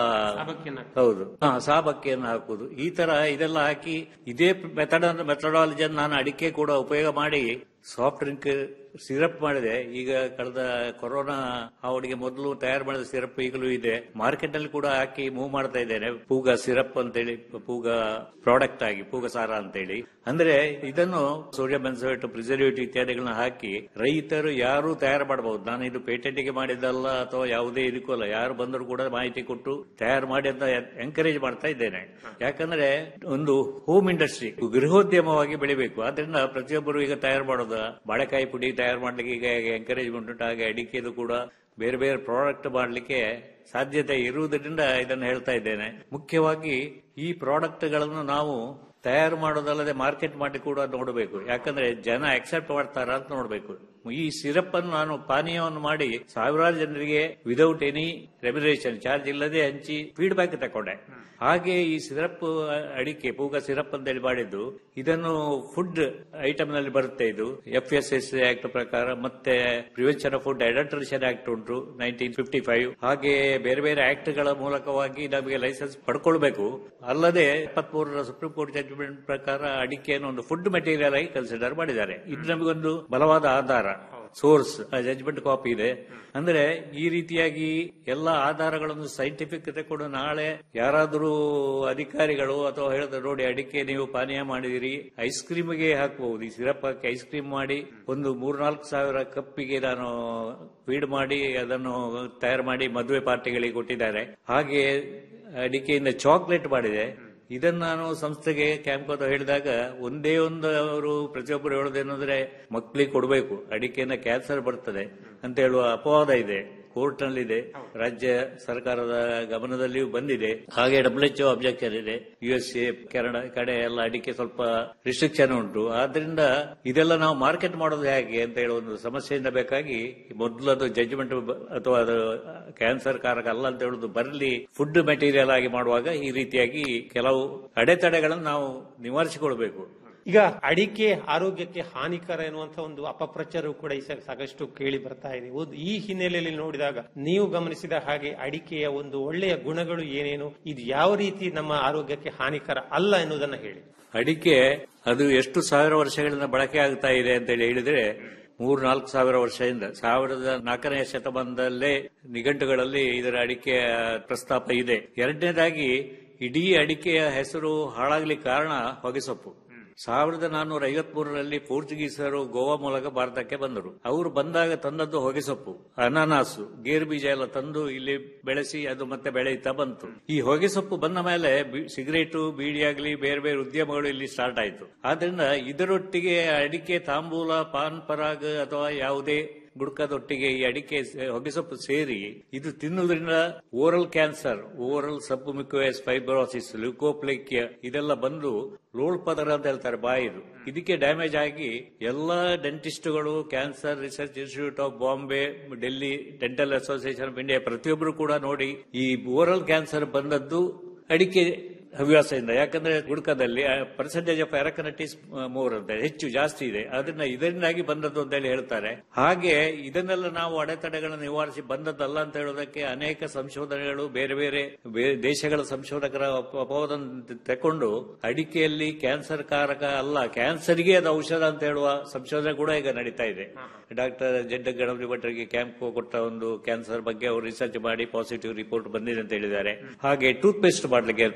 ಹೌದು ಹಾ ಸಾಬಕ್ಕಿಯನ್ನು ಹಾಕುವುದು ಈ ತರ ಇದೆಲ್ಲ ಹಾಕಿ ಇದೇ ಮೆಥಡ್ ಮೆಥಡಾಲಜಿಯನ್ನು ನಾನು ಅಡಿಕೆ ಕೂಡ ಉಪಯೋಗ ಮಾಡಿ ಸಾಫ್ಟ್ ಡ್ರಿಂಕ್ ಸಿರಪ್ ಮಾಡಿದೆ ಈಗ ಕಳೆದ ಕೊರೋನಾ ಅವಳಿಗೆ ಮೊದಲು ತಯಾರು ಮಾಡಿದ ಸಿರಪ್ ಈಗಲೂ ಇದೆ ಮಾರ್ಕೆಟ್ ನಲ್ಲಿ ಕೂಡ ಹಾಕಿ ಮೂವ್ ಮಾಡ್ತಾ ಇದ್ದೇನೆ ಪೂಗ ಸಿರಪ್ ಅಂತೇಳಿ ಪೂಗ ಪ್ರಾಡಕ್ಟ್ ಆಗಿ ಪೂಗ ಸಾರ ಅಂತೇಳಿ ಅಂದ್ರೆ ಇದನ್ನು ಸೋಡಿಯಂ ಬೆನ್ಸೋಯೇಟ್ ಪ್ರಿಸರ್ವೇಟಿವ್ ಇತ್ಯಾದಿಗಳನ್ನ ಹಾಕಿ ರೈತರು ಯಾರು ತಯಾರು ಮಾಡಬಹುದು ನಾನು ಇದು ಪೇಟೆಂಟ್ಗೆ ಮಾಡಿದ್ದಲ್ಲ ಅಥವಾ ಯಾವುದೇ ಇದಕ್ಕೂ ಅಲ್ಲ ಯಾರು ಬಂದರೂ ಕೂಡ ಮಾಹಿತಿ ಕೊಟ್ಟು ತಯಾರು ಮಾಡಿ ಅಂತ ಎಂಕರೇಜ್ ಮಾಡ್ತಾ ಇದ್ದೇನೆ ಯಾಕಂದ್ರೆ ಒಂದು ಹೋಮ್ ಇಂಡಸ್ಟ್ರಿ ಗೃಹೋದ್ಯಮವಾಗಿ ಬೆಳಿಬೇಕು ಆದ್ರಿಂದ ಪ್ರತಿಯೊಬ್ಬರು ಈಗ ತಯಾರು ಮಾಡೋದು ಬಾಳೆಕಾಯಿ ಪುಡಿ ತಯಾರು ಮಾಡ್ಲಿಕ್ಕೆ ಈಗ ಎಂಕರೇಜ್ಮೆಂಟ್ ಉಂಟು ಹಾಗೆ ಅಡಿಕೆದು ಕೂಡ ಬೇರೆ ಬೇರೆ ಪ್ರಾಡಕ್ಟ್ ಮಾಡಲಿಕ್ಕೆ ಸಾಧ್ಯತೆ ಇರುವುದರಿಂದ ಇದನ್ನು ಹೇಳ್ತಾ ಇದ್ದೇನೆ ಮುಖ್ಯವಾಗಿ ಈ ಪ್ರಾಡಕ್ಟ್ಗಳನ್ನು ನಾವು ತಯಾರು ಮಾಡೋದಲ್ಲದೆ ಮಾರ್ಕೆಟ್ ಮಾಡಿ ಕೂಡ ನೋಡಬೇಕು ಯಾಕಂದ್ರೆ ಜನ ಅಕ್ಸೆಪ್ಟ್ ಮಾಡ್ತಾರ ಅಂತ ನೋಡಬೇಕು ಈ ಸಿರಪ್ ಅನ್ನು ನಾನು ಪಾನೀಯವನ್ನು ಮಾಡಿ ಸಾವಿರಾರು ಜನರಿಗೆ ವಿದೌಟ್ ಎನಿ ರೆಮ್ಯುರೇಷನ್ ಚಾರ್ಜ್ ಇಲ್ಲದೆ ಹಂಚಿ ಫೀಡ್ಬ್ಯಾಕ್ ತಕೊಂಡೆ ಹಾಗೆ ಈ ಸಿರಪ್ ಅಡಿಕೆ ಪೂಗ ಸಿರಪ್ ಅಂತ ಹೇಳಿ ಮಾಡಿದ್ದು ಇದನ್ನು ಫುಡ್ ಐಟಮ್ ನಲ್ಲಿ ಬರುತ್ತೆ ಇದು ಎಫ್ ಎಸ್ ಎಸ್ ಆಕ್ಟ್ ಪ್ರಕಾರ ಮತ್ತೆ prevention of food adulteration act ಉಂಟು ನೈನ್ಟೀನ್ ಫಿಫ್ಟಿ ಫೈವ್ ಹಾಗೆ ಬೇರೆ ಬೇರೆ ಆಕ್ಟ್ ಗಳ ಮೂಲಕವಾಗಿ ನಮಗೆ ಲೈಸೆನ್ಸ್ ಪಡ್ಕೊಳ್ಬೇಕು ಅಲ್ಲದೆ ಇಪ್ಪತ್ಮೂರರ ಸುಪ್ರೀಂ ಕೋರ್ಟ್ ಜಡ್ಜ್ಮೆಂಟ್ ಪ್ರಕಾರ ಅಡಿಕೆಯನ್ನು ಒಂದು ಫುಡ್ ಮೆಟೀರಿಯಲ್ ಆಗಿ ಕನ್ಸಿಡರ್ ಮಾಡಿದ್ದಾರೆ ಇದು ನಮಗೊಂದು ಬಲವಾದ ಆಧಾರ ಸೋರ್ಸ್ ಜಜ್ಮೆಂಟ್ ಕಾಪಿ ಇದೆ ಅಂದ್ರೆ ಈ ರೀತಿಯಾಗಿ ಎಲ್ಲ ಆಧಾರಗಳನ್ನು ಸೈಂಟಿಫಿಕ್ ತಗೊಂಡು ನಾಳೆ ಯಾರಾದರೂ ಅಧಿಕಾರಿಗಳು ಅಥವಾ ಹೇಳಿದ್ರೆ ನೋಡಿ ಅಡಿಕೆ ನೀವು ಪಾನೀಯ ಮಾಡಿದಿರಿ ಐಸ್ ಕ್ರೀಮ್ಗೆ ಹಾಕಬಹುದು ಈ ಸಿರಪ್ ಹಾಕಿ ಐಸ್ ಕ್ರೀಮ್ ಮಾಡಿ ಒಂದು ಮೂರ್ನಾಲ್ಕು ಸಾವಿರ ಕಪ್ಪಿಗೆ ನಾನು ಫೀಡ್ ಮಾಡಿ ಅದನ್ನು ತಯಾರು ಮಾಡಿ ಮದುವೆ ಪಾರ್ಟಿಗಳಿಗೆ ಕೊಟ್ಟಿದ್ದಾರೆ ಹಾಗೆ ಅಡಿಕೆಯಿಂದ ಚಾಕ್ಲೇಟ್ ಮಾಡಿದೆ ಇದನ್ನ ನಾನು ಸಂಸ್ಥೆಗೆ ಕ್ಯಾಂಪ್ ಹೇಳಿದಾಗ ಒಂದೇ ಒಂದು ಅವರು ಪ್ರತಿಯೊಬ್ಬರು ಹೇಳೋದೇನಂದ್ರೆ ಮಕ್ಕಳಿಗೆ ಕೊಡಬೇಕು ಅಡಿಕೆಯಿಂದ ಕ್ಯಾನ್ಸರ್ ಬರ್ತದೆ ಅಂತ ಹೇಳುವ ಅಪವಾದ ಇದೆ ಕೋರ್ಟ್ ನಲ್ಲಿದೆ ರಾಜ್ಯ ಸರ್ಕಾರದ ಗಮನದಲ್ಲಿಯೂ ಬಂದಿದೆ ಹಾಗೆ ಡಬ್ಲ್ಯೂ ಎಚ್ ಅಬ್ಜೆಕ್ಷನ್ ಇದೆ ಯು ಎಸ್ ಎ ಕೆನಡಾ ಕಡೆ ಎಲ್ಲ ಅಡಿಕೆ ಸ್ವಲ್ಪ ರಿಸ್ಟ್ರಿಕ್ಷನ್ ಉಂಟು ಆದ್ರಿಂದ ಇದೆಲ್ಲ ನಾವು ಮಾರ್ಕೆಟ್ ಮಾಡೋದು ಹೇಗೆ ಅಂತ ಹೇಳುವ ಒಂದು ಸಮಸ್ಯೆಯಿಂದ ಬೇಕಾಗಿ ಮೊದಲು ಅದು ಜಡ್ಜ್ಮೆಂಟ್ ಅಥವಾ ಅದು ಕ್ಯಾನ್ಸರ್ ಕಾರಕ ಅಲ್ಲ ಅಂತ ಹೇಳುದು ಬರಲಿ ಫುಡ್ ಮೆಟೀರಿಯಲ್ ಆಗಿ ಮಾಡುವಾಗ ಈ ರೀತಿಯಾಗಿ ಕೆಲವು ಅಡೆತಡೆಗಳನ್ನು ನಾವು ನಿವಾರಿಸಿಕೊಳ್ಬೇಕು ಈಗ ಅಡಿಕೆ ಆರೋಗ್ಯಕ್ಕೆ ಹಾನಿಕರ ಎನ್ನುವಂತ ಒಂದು ಅಪಪ್ರಚಾರವು ಕೂಡ ಈ ಸ- ಸಾಕಷ್ಟು ಕೇಳಿ ಬರ್ತಾ ಇದೆ ಒಂದು ಈ ಹಿನ್ನೆಲೆಯಲ್ಲಿ ನೋಡಿದಾಗ ನೀವು ಗಮನಿಸಿದ ಹಾಗೆ ಅಡಿಕೆಯ ಒಂದು ಒಳ್ಳೆಯ ಗುಣಗಳು ಏನೇನು ಇದು ಯಾವ ರೀತಿ ನಮ್ಮ ಆರೋಗ್ಯಕ್ಕೆ ಹಾನಿಕರ ಅಲ್ಲ ಎನ್ನುವುದನ್ನ ಹೇಳಿ ಅಡಿಕೆ ಅದು ಎಷ್ಟು ಸಾವಿರ ವರ್ಷಗಳಿಂದ ಬಳಕೆ ಆಗ್ತಾ ಇದೆ ಅಂತ ಹೇಳಿ ಹೇಳಿದ್ರೆ ಮೂರ್ ನಾಲ್ಕು ಸಾವಿರ ವರ್ಷದಿಂದ ಸಾವಿರದ ನಾಲ್ಕನೇ ಶತಮಾನದಲ್ಲೇ ನಿಘಂಟುಗಳಲ್ಲಿ ಇದರ ಅಡಿಕೆಯ ಪ್ರಸ್ತಾಪ ಇದೆ ಎರಡನೇದಾಗಿ ಇಡೀ ಅಡಿಕೆಯ ಹೆಸರು ಹಾಳಾಗ್ಲಿಕ್ಕೆ ಕಾರಣ ಹೊಗೆಸೊಪ್ಪು ಸಾವಿರದ ನಾನ್ನೂರ ಐವತ್ಮೂರರಲ್ಲಿ ಪೋರ್ಚುಗೀಸರು ಗೋವಾ ಮೂಲಕ ಭಾರತಕ್ಕೆ ಬಂದರು ಅವರು ಬಂದಾಗ ತಂದದ್ದು ಹೊಗೆಸೊಪ್ಪು ಅನಾನಾಸು ಗೇರು ಬೀಜ ಎಲ್ಲ ತಂದು ಇಲ್ಲಿ ಬೆಳೆಸಿ ಅದು ಮತ್ತೆ ಬೆಳೆಯುತ್ತಾ ಬಂತು ಈ ಹೊಗೆಸೊಪ್ಪು ಬಂದ ಮೇಲೆ ಬಿ- ಸಿಗರೇಟು ಬೀಡಿ ಆಗಲಿ ಬೇರೆ ಬೇರೆ ಉದ್ಯಮಗಳು ಇಲ್ಲಿ ಸ್ಟಾರ್ಟ್ ಆಯಿತು ಆದ್ರಿಂದ ಇದರೊಟ್ಟಿಗೆ ಅಡಿಕೆ ತಾಂಬೂಲ ಪಾನ್ ಪರಾಗ್ ಅಥವಾ ಯಾವುದೇ ಗುಡ್ಕದೊಟ್ಟಿಗೆ ಈ ಅಡಿಕೆ ಸೇ- ಹೊಗೆಸೊಪ್ಪು ಸೇರಿ ಇದು ತಿನ್ನುವುದರಿಂದ oral cancer oral submucous fibrosis leukoplakia ಇದೆಲ್ಲ ಬಂದು ಲೋಳ್ ಪದರ ಅಂತ ಹೇಳ್ತಾರೆ ಬಾಯಿದು ಇದಕ್ಕೆ ಡ್ಯಾಮೇಜ್ ಆಗಿ ಎಲ್ಲಾ ಡೆಂಟಿಸ್ಟ್ಗಳು cancer research institute of Bombay Delhi dental association of India ಪ್ರತಿಯೊಬ್ಬರು ಕೂಡ ನೋಡಿ ಈ ಓರಲ್ ಕ್ಯಾನ್ಸರ್ ಬಂದದ್ದು ಅಡಿಕೆ ಹವ್ಯಾಸದಿಂದ ಯಾಕಂದ್ರೆ ಗುಡ್ಕದಲ್ಲಿ ಪರ್ಸೆಂಟೇಜ್ ಆಫ್ ಅರಕನಟಿಸ್ ಮೋರ್ ಅಂತ ಹೆಚ್ಚು ಜಾಸ್ತಿ ಇದೆ ಅದನ್ನ ಇದರಿಂದಾಗಿ ಬಂದದ್ದು ಅಂತ ಹೇಳಿ ಹೇಳ್ತಾರೆ ಹಾಗೆ ಇದನ್ನೆಲ್ಲ ನಾವು ಅಡೆತಡೆಗಳನ್ನು ನಿವಾರಿಸಿ ಬಂದದ್ದಲ್ಲ ಅಂತ ಹೇಳೋದಕ್ಕೆ ಅನೇಕ ಸಂಶೋಧನೆಗಳು ಬೇರೆ ಬೇರೆ ಬೇರೆ ದೇಶಗಳ ಸಂಶೋಧಕರ ಅಪ- ಅಪವಾದವನ್ನು ತಕೊಂಡು ಅಡಿಕೆಯಲ್ಲಿ ಕ್ಯಾನ್ಸರ್ ಕಾರಕ ಅಲ್ಲ ಕ್ಯಾನ್ಸರ್ಗೆ ಅದು ಔಷಧ ಅಂತ ಹೇಳುವ ಸಂಶೋಧನೆ ಕೂಡ ಈಗ ನಡೀತಾ ಇದೆ ಡಾಕ್ಟರ್ ಜಡ್ಡ ಗಣಪತಿ ಭಟ್ರಿಗೆ ಕ್ಯಾಂಪ್ ಕೊಟ್ಟ ಒಂದು ಕ್ಯಾನ್ಸರ್ ಬಗ್ಗೆ ಅವರು ರಿಸರ್ಚ್ ಮಾಡಿ ಪಾಸಿಟಿವ್ ರಿಪೋರ್ಟ್ ಬಂದಿದೆ ಅಂತ ಹೇಳಿದ್ದಾರೆ ಹಾಗೆ ಟೂತ್ ಪೇಸ್ಟ್ ಮಾಡಲಿಕ್ಕೆ ಪ್ರಯತ್ನ ಪಟ್ಟಿದ್ದಾರೆ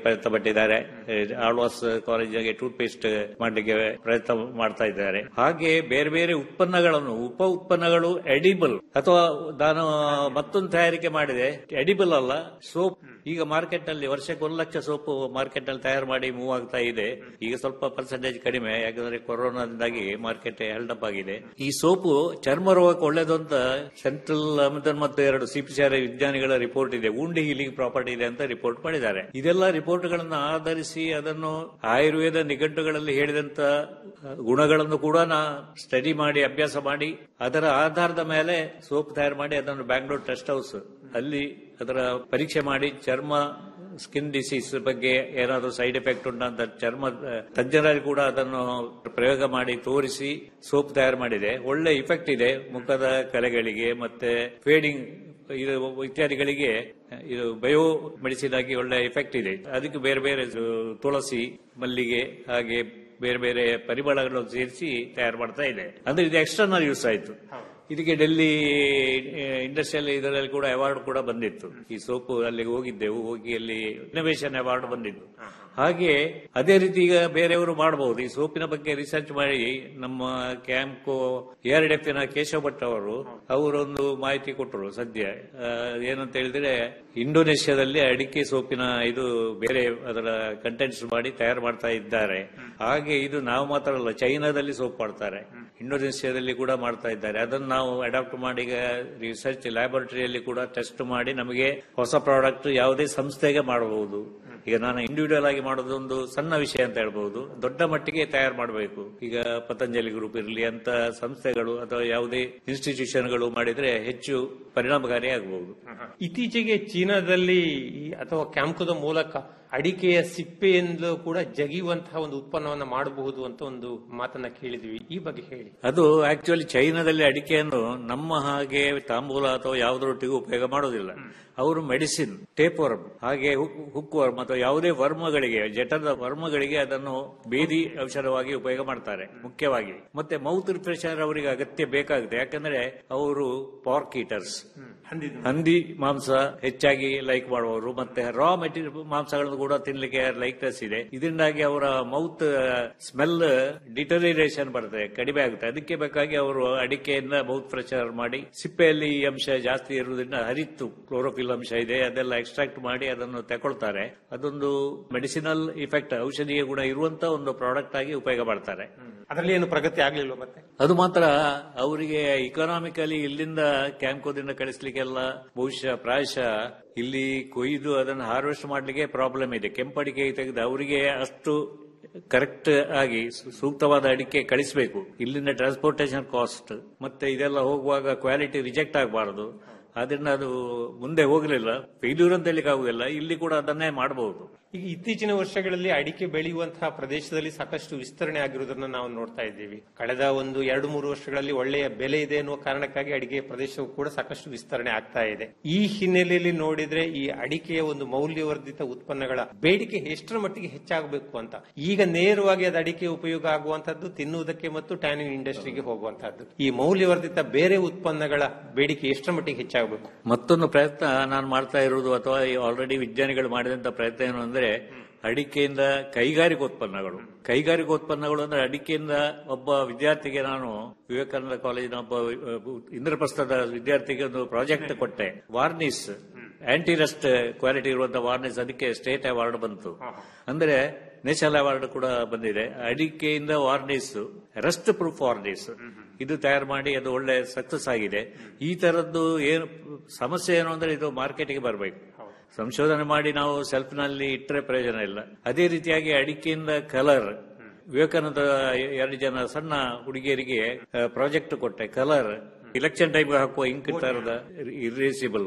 ಮಾಡಿದ್ದಾರೆ ಆಳ್ವಾಸ್ ಕಾಲೇಜಿಗೆ ಟೂತ್ ಪೇಸ್ಟ್ ಮಾಡಲಿಕ್ಕೆ ಪ್ರಯತ್ನ ಮಾಡ್ತಾ ಇದ್ದಾರೆ ಹಾಗೆ ಬೇರೆ ಬೇರೆ ಉತ್ಪನ್ನಗಳನ್ನು ಉಪ ಉತ್ಪನ್ನಗಳು ಎಡಿಬಲ್ ಅಥವಾ ನಾನು ಮತ್ತೊಂದು ತಯಾರಿಕೆ ಮಾಡಿದೆ ಎಡಿಬಲ್ ಅಲ್ಲ ಸೋಪ್ ಈಗ ಮಾರ್ಕೆಟ್ ನಲ್ಲಿ ವರ್ಷಕ್ಕೆ ಒಂದು ಲಕ್ಷ ಸೋಪ್ ಮಾರ್ಕೆಟ್ ನಲ್ಲಿ ತಯಾರು ಮಾಡಿ ಮೂವ್ ಆಗ್ತಾ ಇದೆ ಈಗ ಸ್ವಲ್ಪ ಪರ್ಸೆಂಟೇಜ್ ಕಡಿಮೆ ಯಾಕಂದ್ರೆ ಕೊರೋನಾದಿಂದಾಗಿ ಮಾರ್ಕೆಟ್ ಹೆಲ್ಡಪ್ ಆಗಿದೆ ಈ ಸೋಪು ಚರ್ಮ ರೋಗಕ್ಕೆ ಒಳ್ಳೇದು ಅಂತ ಸೆಂಟ್ರಲ್ ಅಮೆಜಾನ್ ಮತ್ತು ಎರಡು ಸಿಪಿಸಿಆರ್ ವಿಜ್ಞಾನಿಗಳ ರಿಪೋರ್ಟ್ ಇದೆ ಉಂಡಿ ಹೀಲಿಂಗ್ ಪ್ರಾಪರ್ಟಿ ಇದೆ ಅಂತ ರಿಪೋರ್ಟ್ ಮಾಡಿದ್ದಾರೆ ಇದೆಲ್ಲ ರಿಪೋರ್ಟ್ ಗಳನ್ನು ಆಧರಿಸಿ ಅದನ್ನು ಆಯುರ್ವೇದ ನಿಘಂಟುಗಳಲ್ಲಿ ಹೇಳಿದಂತ ಗುಣಗಳನ್ನು ಕೂಡ ನಾ ಸ್ಟಡಿ ಮಾಡಿ ಅಭ್ಯಾಸ ಮಾಡಿ ಅದರ ಆಧಾರದ ಮೇಲೆ ಸೋಪ್ ತಯಾರು ಮಾಡಿ ಅದನ್ನು ಬ್ಯಾಂಗ್ಳೂರ್ ಟೆಸ್ಟ್ ಹೌಸ್ ಅಲ್ಲಿ ಅದರ ಪರೀಕ್ಷೆ ಮಾಡಿ ಚರ್ಮ ಸ್ಕಿನ್ ಡಿಸೀಸ್ ಬಗ್ಗೆ ಏನಾದರೂ ಸೈಡ್ ಎಫೆಕ್ಟ್ ಉಂಟಾ ಅಂತ ಚರ್ಮ ತಜ್ಞರಲ್ಲಿ ಕೂಡ ಅದನ್ನು ಪ್ರಯೋಗ ಮಾಡಿ ತೋರಿಸಿ ಸೋಪ್ ತಯಾರು ಮಾಡಿದೆ ಒಳ್ಳೆ ಇಫೆಕ್ಟ್ ಇದೆ ಮುಖದ ಕಲೆಗಳಿಗೆ ಮತ್ತೆ ಫೇಡಿಂಗ್ ಇದು ಇತ್ಯಾದಿಗಳಿಗೆ ಇದು ಬಯೋ ಮೆಡಿಸಿನ್ ಆಗಿ ಒಳ್ಳೆ ಎಫೆಕ್ಟ್ ಇದೆ ಅದಕ್ಕೆ ಬೇರೆ ಬೇರೆ ತುಳಸಿ ಮಲ್ಲಿಗೆ ಹಾಗೆ ಬೇರೆ ಬೇರೆ ಪರಿಮಳಗಳನ್ನು ಸೇರಿಸಿ ತಯಾರು ಮಾಡ್ತಾ ಇದೆ ಅಂದ್ರೆ ಇದು ಎಕ್ಸ್ಟರ್ನಲ್ ಯೂಸ್ ಆಯ್ತು ಇದಕ್ಕೆ ಡೆಲ್ಲಿ ಇಂಡಸ್ಟ್ರಿಯಲ್ ಇದರಲ್ಲಿ ಕೂಡ ಅವಾರ್ಡ್ ಕೂಡ ಬಂದಿತ್ತು ಈ ಸೋಪು ಅಲ್ಲಿಗೆ ಹೋಗಿದ್ದೆವು ಹೋಗಿ ಅಲ್ಲಿ ಇನ್ನೋವೇಷನ್ ಅವಾರ್ಡ್ ಬಂದಿತ್ತು ಹಾಗೆ ಅದೇ ರೀತಿ ಈಗ ಬೇರೆಯವರು ಮಾಡಬಹುದು ಈ ಸೋಪಿನ ಬಗ್ಗೆ ರಿಸರ್ಚ್ ಮಾಡಿ ನಮ್ಮ ಕ್ಯಾಂಪ್ಕೋ ಎರಡ್ ಎಫ್ನ ಕೇಶವ ಭಟ್ ಅವರು ಅವರೊಂದು ಮಾಹಿತಿ ಕೊಟ್ಟರು ಸದ್ಯ ಆ, ಏನಂತ ಹೇಳಿದ್ರೆ ಇಂಡೋನೇಷ್ಯಾದಲ್ಲಿ ಅಡಿಕೆ ಸೋಪಿನ ಇದು ಬೇರೆ ಅದರ ಕಂಟೆಂಟ್ಸ್ ಮಾಡಿ ತಯಾರು ಮಾಡ್ತಾ ಇದ್ದಾರೆ ಹಾಗೆ ಇದು ನಾವು ಮಾತ್ರ ಅಲ್ಲ ಚೈನಾದಲ್ಲಿ ಸೋಪ್ ಮಾಡ್ತಾರೆ ಇಂಡೋನೇಷ್ಯಾದಲ್ಲಿ ಕೂಡ ಮಾಡ್ತಾ ಇದ್ದಾರೆ ಅದನ್ನು ನಾವು ಅಡಾಪ್ಟ್ ಮಾಡಿ ಈಗ ರಿಸರ್ಚ್ ಲ್ಯಾಬೊರೇಟರಿಯಲ್ಲಿ ಕೂಡ ಟೆಸ್ಟ್ ಮಾಡಿ ನಮಗೆ ಹೊಸ ಪ್ರಾಡಕ್ಟ್ ಯಾವುದೇ ಸಂಸ್ಥೆಗೆ ಮಾಡಬಹುದು ಈಗ ನಾನು ಇಂಡಿವಿಜುವಲ್ ಆಗಿ ಮಾಡೋದು ಒಂದು ಸಣ್ಣ ವಿಷಯ ಅಂತ ಹೇಳ್ಬಹುದು ದೊಡ್ಡ ಮಟ್ಟಿಗೆ ತಯಾರು ಮಾಡಬೇಕು ಈಗ ಪತಂಜಲಿ ಗ್ರೂಪ್ ಇರಲಿ ಅಂತ ಸಂಸ್ಥೆಗಳು ಅಥವಾ ಯಾವುದೇ ಇನ್ಸ್ಟಿಟ್ಯೂಷನ್ಗಳು ಮಾಡಿದ್ರೆ ಹೆಚ್ಚು ಪರಿಣಾಮಕಾರಿ ಆಗಬಹುದು ಇತ್ತೀಚೆಗೆ ಚೀನಾದಲ್ಲಿ ಈ- ಅಥವಾ ಕ್ಯಾಂಪ್ಕದ ಮೂಲಕ ಅಡಿಕೆಯ ಸಿಪ್ಪೆಯಿಂದಲೂ ಕೂಡ ಜಗಿಯುವಂತಹ ಒಂದು ಉತ್ಪನ್ನವನ್ನ ಮಾಡಬಹುದು ಅಂತ ಒಂದು ಮಾತನ್ನ ಕೇಳಿದ್ವಿ ಈ ಬಗ್ಗೆ ಹೇಳಿ ಅದು ಆಕ್ಚುಲಿ ಚೈನಾದಲ್ಲಿ ಅಡಿಕೆಯನ್ನು ನಮ್ಮ ಹಾಗೆ ತಾಂಬೂಲ ಅಥವಾ ಯಾವುದರೊಟ್ಟಿಗೂ ಉಪಯೋಗ ಮಾಡೋದಿಲ್ಲ ಅವರು ಮೆಡಿಸಿನ್ ಟೇಪ್ ವರ್ಮ್ ಹಾಗೆ ಹುಕ್ ವರ್ಮ್ ಅಥವಾ ಯಾವುದೇ ವರ್ಮಗಳಿಗೆ ಜಠರದ ವರ್ಮಗಳಿಗೆ ಅದನ್ನು ಬೇದಿ ಔಷಧವಾಗಿ ಉಪಯೋಗ ಮಾಡ್ತಾರೆ ಮುಖ್ಯವಾಗಿ ಮತ್ತೆ ಮೌತ್ ರಿಫ್ರೆಶರ್ ಅವರಿಗೆ ಅಗತ್ಯ ಬೇಕಾಗುತ್ತೆ ಯಾಕಂದ್ರೆ ಅವರು ಪಾರ್ಕ್ ಈಟರ್ಸ್ ಹಂದಿ ಮಾಂಸ ಹೆಚ್ಚಾಗಿ ಲೈಕ್ ಮಾಡುವವರು ಮತ್ತೆ ರಾ ಮೆಟೀರಿಯಲ್ ಮಾಂಸಗಳನ್ನು ಕೂಡ ತಿನ್ಲಿಕ್ಕೆ ಲೈಕ್ನೆಸ್ ಇದೆ ಇದರಿಂದಾಗಿ ಅವರ ಮೌತ್ ಸ್ಮೆಲ್ ಡಿಟರಿರೇಷನ್ ಬರ್ತದೆ ಕಡಿಮೆ ಆಗುತ್ತೆ ಅದಕ್ಕೆ ಬೇಕಾಗಿ ಅವರು ಅಡಿಕೆಯಿಂದ ಮೌತ್ ಫ್ರೆಶರ್ ಮಾಡಿ ಸಿಪ್ಪೆಯಲ್ಲಿ ಈ ಅಂಶ ಜಾಸ್ತಿ ಇರುವುದರಿಂದ ಹರಿತ್ತು ಕ್ಲೋರೋಫಿಲ್ ಅಂಶ ಇದೆ ಅದೆಲ್ಲ ಎಕ್ಸ್ಟ್ರಾಕ್ಟ್ ಮಾಡಿ ಅದನ್ನು ತಗೊಳ್ತಾರೆ ಅದೊಂದು ಮೆಡಿಸಿನಲ್ ಇಫೆಕ್ಟ್ ಔಷಧೀಯ ಗುಣ ಇರುವಂತ ಒಂದು ಪ್ರಾಡಕ್ಟ್ ಆಗಿ ಉಪಯೋಗ ಮಾಡ್ತಾರೆ ಅದರಲ್ಲಿ ಏನು ಪ್ರಗತಿ ಆಗ್ಲಿಲ್ವ ಮತ್ತೆ ಅದು ಮಾತ್ರ ಅವರಿಗೆ ಇಕನಾಮಿಕಲಿ ಇಲ್ಲಿಂದ ಕ್ಯಾಂಕೋದಿಂದ ಕಳಿಸ್ಲಿಕ್ಕೆಲ್ಲ ಬಹುಶಃ ಪ್ರಾಯಶಃ ಇಲ್ಲಿ ಕೊಯ್ದು ಅದನ್ನು ಹಾರ್ವೆಸ್ಟ್ ಮಾಡ್ಲಿಕ್ಕೆ ಪ್ರಾಬ್ಲಮ್ ಇದೆ ಕೆಂಪಡಿಕೆ ತೆಗೆದು ಅವರಿಗೆ ಅಷ್ಟು ಕರೆಕ್ಟ್ ಆಗಿ ಸು- ಸೂಕ್ತವಾದ ಅಡಿಕೆ ಕಳಿಸಬೇಕು ಇಲ್ಲಿಂದ ಟ್ರಾನ್ಸ್ಪೋರ್ಟೇಷನ್ ಕಾಸ್ಟ್ ಮತ್ತೆ ಇದೆಲ್ಲ ಹೋಗುವಾಗ ಕ್ವಾಲಿಟಿ ರಿಜೆಕ್ಟ್ ಆಗಬಾರದು ಆದ್ರಿಂದ ಅದು ಮುಂದೆ ಹೋಗಲಿಲ್ಲ ಫೇಲ್ಯೂರ್ ಅಂತ ಹೇಳಿಕ್ಕೆ ಆಗುದಿಲ್ಲ ಇಲ್ಲಿ ಕೂಡ ಅದನ್ನೇ ಮಾಡಬಹುದು ಈಗ ಇತ್ತೀಚಿನ ವರ್ಷಗಳಲ್ಲಿ ಅಡಿಕೆ ಬೆಳೆಯುವಂತಹ ಪ್ರದೇಶದಲ್ಲಿ ಸಾಕಷ್ಟು ವಿಸ್ತರಣೆ ಆಗಿರುವುದನ್ನು ನಾವು ನೋಡ್ತಾ ಇದ್ದೀವಿ ಕಳೆದ ಒಂದು ಎರಡು ಮೂರು ವರ್ಷಗಳಲ್ಲಿ ಒಳ್ಳೆಯ ಬೆಲೆ ಇದೆ ಎನ್ನುವ ಕಾರಣಕ್ಕಾಗಿ ಅಡಿಕೆ ಪ್ರದೇಶವು ಕೂಡ ಸಾಕಷ್ಟು ವಿಸ್ತರಣೆ ಆಗ್ತಾ ಇದೆ ಈ ಹಿನ್ನೆಲೆಯಲ್ಲಿ ನೋಡಿದ್ರೆ ಈ ಅಡಿಕೆಯ ಒಂದು ಮೌಲ್ಯವರ್ಧಿತ ಉತ್ಪನ್ನಗಳ ಬೇಡಿಕೆ ಎಷ್ಟರ ಮಟ್ಟಿಗೆ ಹೆಚ್ಚಾಗಬೇಕು ಅಂತ ಈಗ ನೇರವಾಗಿ ಅದು ಅಡಿಕೆ ಉಪಯೋಗ ಆಗುವಂತದ್ದು ತಿನ್ನುವುದಕ್ಕೆ ಮತ್ತು ಟ್ಯಾನಿಂಗ್ ಇಂಡಸ್ಟ್ರಿಗೆ ಹೋಗುವಂತಹದ್ದು ಈ ಮೌಲ್ಯವರ್ಧಿತ ಬೇರೆ ಉತ್ಪನ್ನಗಳ ಬೇಡಿಕೆ ಎಷ್ಟರ ಮಟ್ಟಿಗೆ ಹೆಚ್ಚಾಗಬೇಕು ಮತ್ತೊಂದು ಪ್ರಯತ್ನ ನಾನು ಮಾಡ್ತಾ ಇರುವುದು ಅಥವಾ ಆಲ್ರೆಡಿ ವಿಜ್ಞಾನಿಗಳು ಮಾಡಿದಂತ ಪ್ರಯತ್ನ ಏನು ಅಂದ್ರೆ ಅಡಿಕೆಯಿಂದ ಕೈಗಾರಿಕೋತ್ಪನ್ನಗಳು ಕೈಗಾರಿಕೋತ್ಪನ್ನಗಳು ಅಂದ್ರೆ ಅಡಿಕೆಯಿಂದ ಒಬ್ಬ ವಿದ್ಯಾರ್ಥಿಗೆ ನಾನು ವಿವೇಕಾನಂದ ಕಾಲೇಜಿನ ಒಬ್ಬ ಅಹ್, ಇಂದ್ರಪ್ರಸ್ಥದ ವಿದ್ಯಾರ್ಥಿಗೆ ಒಂದು ಪ್ರಾಜೆಕ್ಟ್ ಕೊಟ್ಟೆ ವಾರ್ನಿಸ್ ಆಂಟಿ ರಸ್ಟ್ ಕ್ವಾಲಿಟಿ ಇರುವಂತಹ ವಾರ್ನಿಸ್ ಅದಕ್ಕೆ ಸ್ಟೇಟ್ ಅವಾರ್ಡ್ ಬಂತು ಅಂದ್ರೆ ನ್ಯಾಷನಲ್ ಅವಾರ್ಡ್ ಕೂಡ ಬಂದಿದೆ ಅಡಿಕೆಯಿಂದ ವಾರ್ನಿಸ್ ರಸ್ಟ್ ಪ್ರೂಫ್ ವಾರ್ನಿಸ್ ಇದು ತಯಾರು ಮಾಡಿ ಅದು ಒಳ್ಳೆ ಸಕ್ಸಸ್ ಆಗಿದೆ ಈ ತರದ್ದು ಏನು ಸಮಸ್ಯೆ ಏನು ಅಂದ್ರೆ ಇದು ಮಾರ್ಕೆಟ್ಗೆ ಬರಬೇಕು ಸಂಶೋಧನೆ ಮಾಡಿ ನಾವು ಸೆಲ್ಫ್ ನಲ್ಲಿ ಇಟ್ಟರೆ ಪ್ರಯೋಜನ ಇಲ್ಲ ಅದೇ ರೀತಿಯಾಗಿ ಅಡಿಕೆಯಿಂದ ಕಲರ್ ವಿವೇಕಾನಂದ ಎರಡು ಜನ ಸಣ್ಣ ಹುಡುಗಿಯರಿಗೆ ಪ್ರಾಜೆಕ್ಟ್ ಕೊಟ್ಟೆ ಕಲರ್ ಇಲೆಕ್ಷನ್ ಟೈಮ್ ಹಾಕುವ ಇಂಕ್ ತರದ ಇರೇಸಿಬಲ್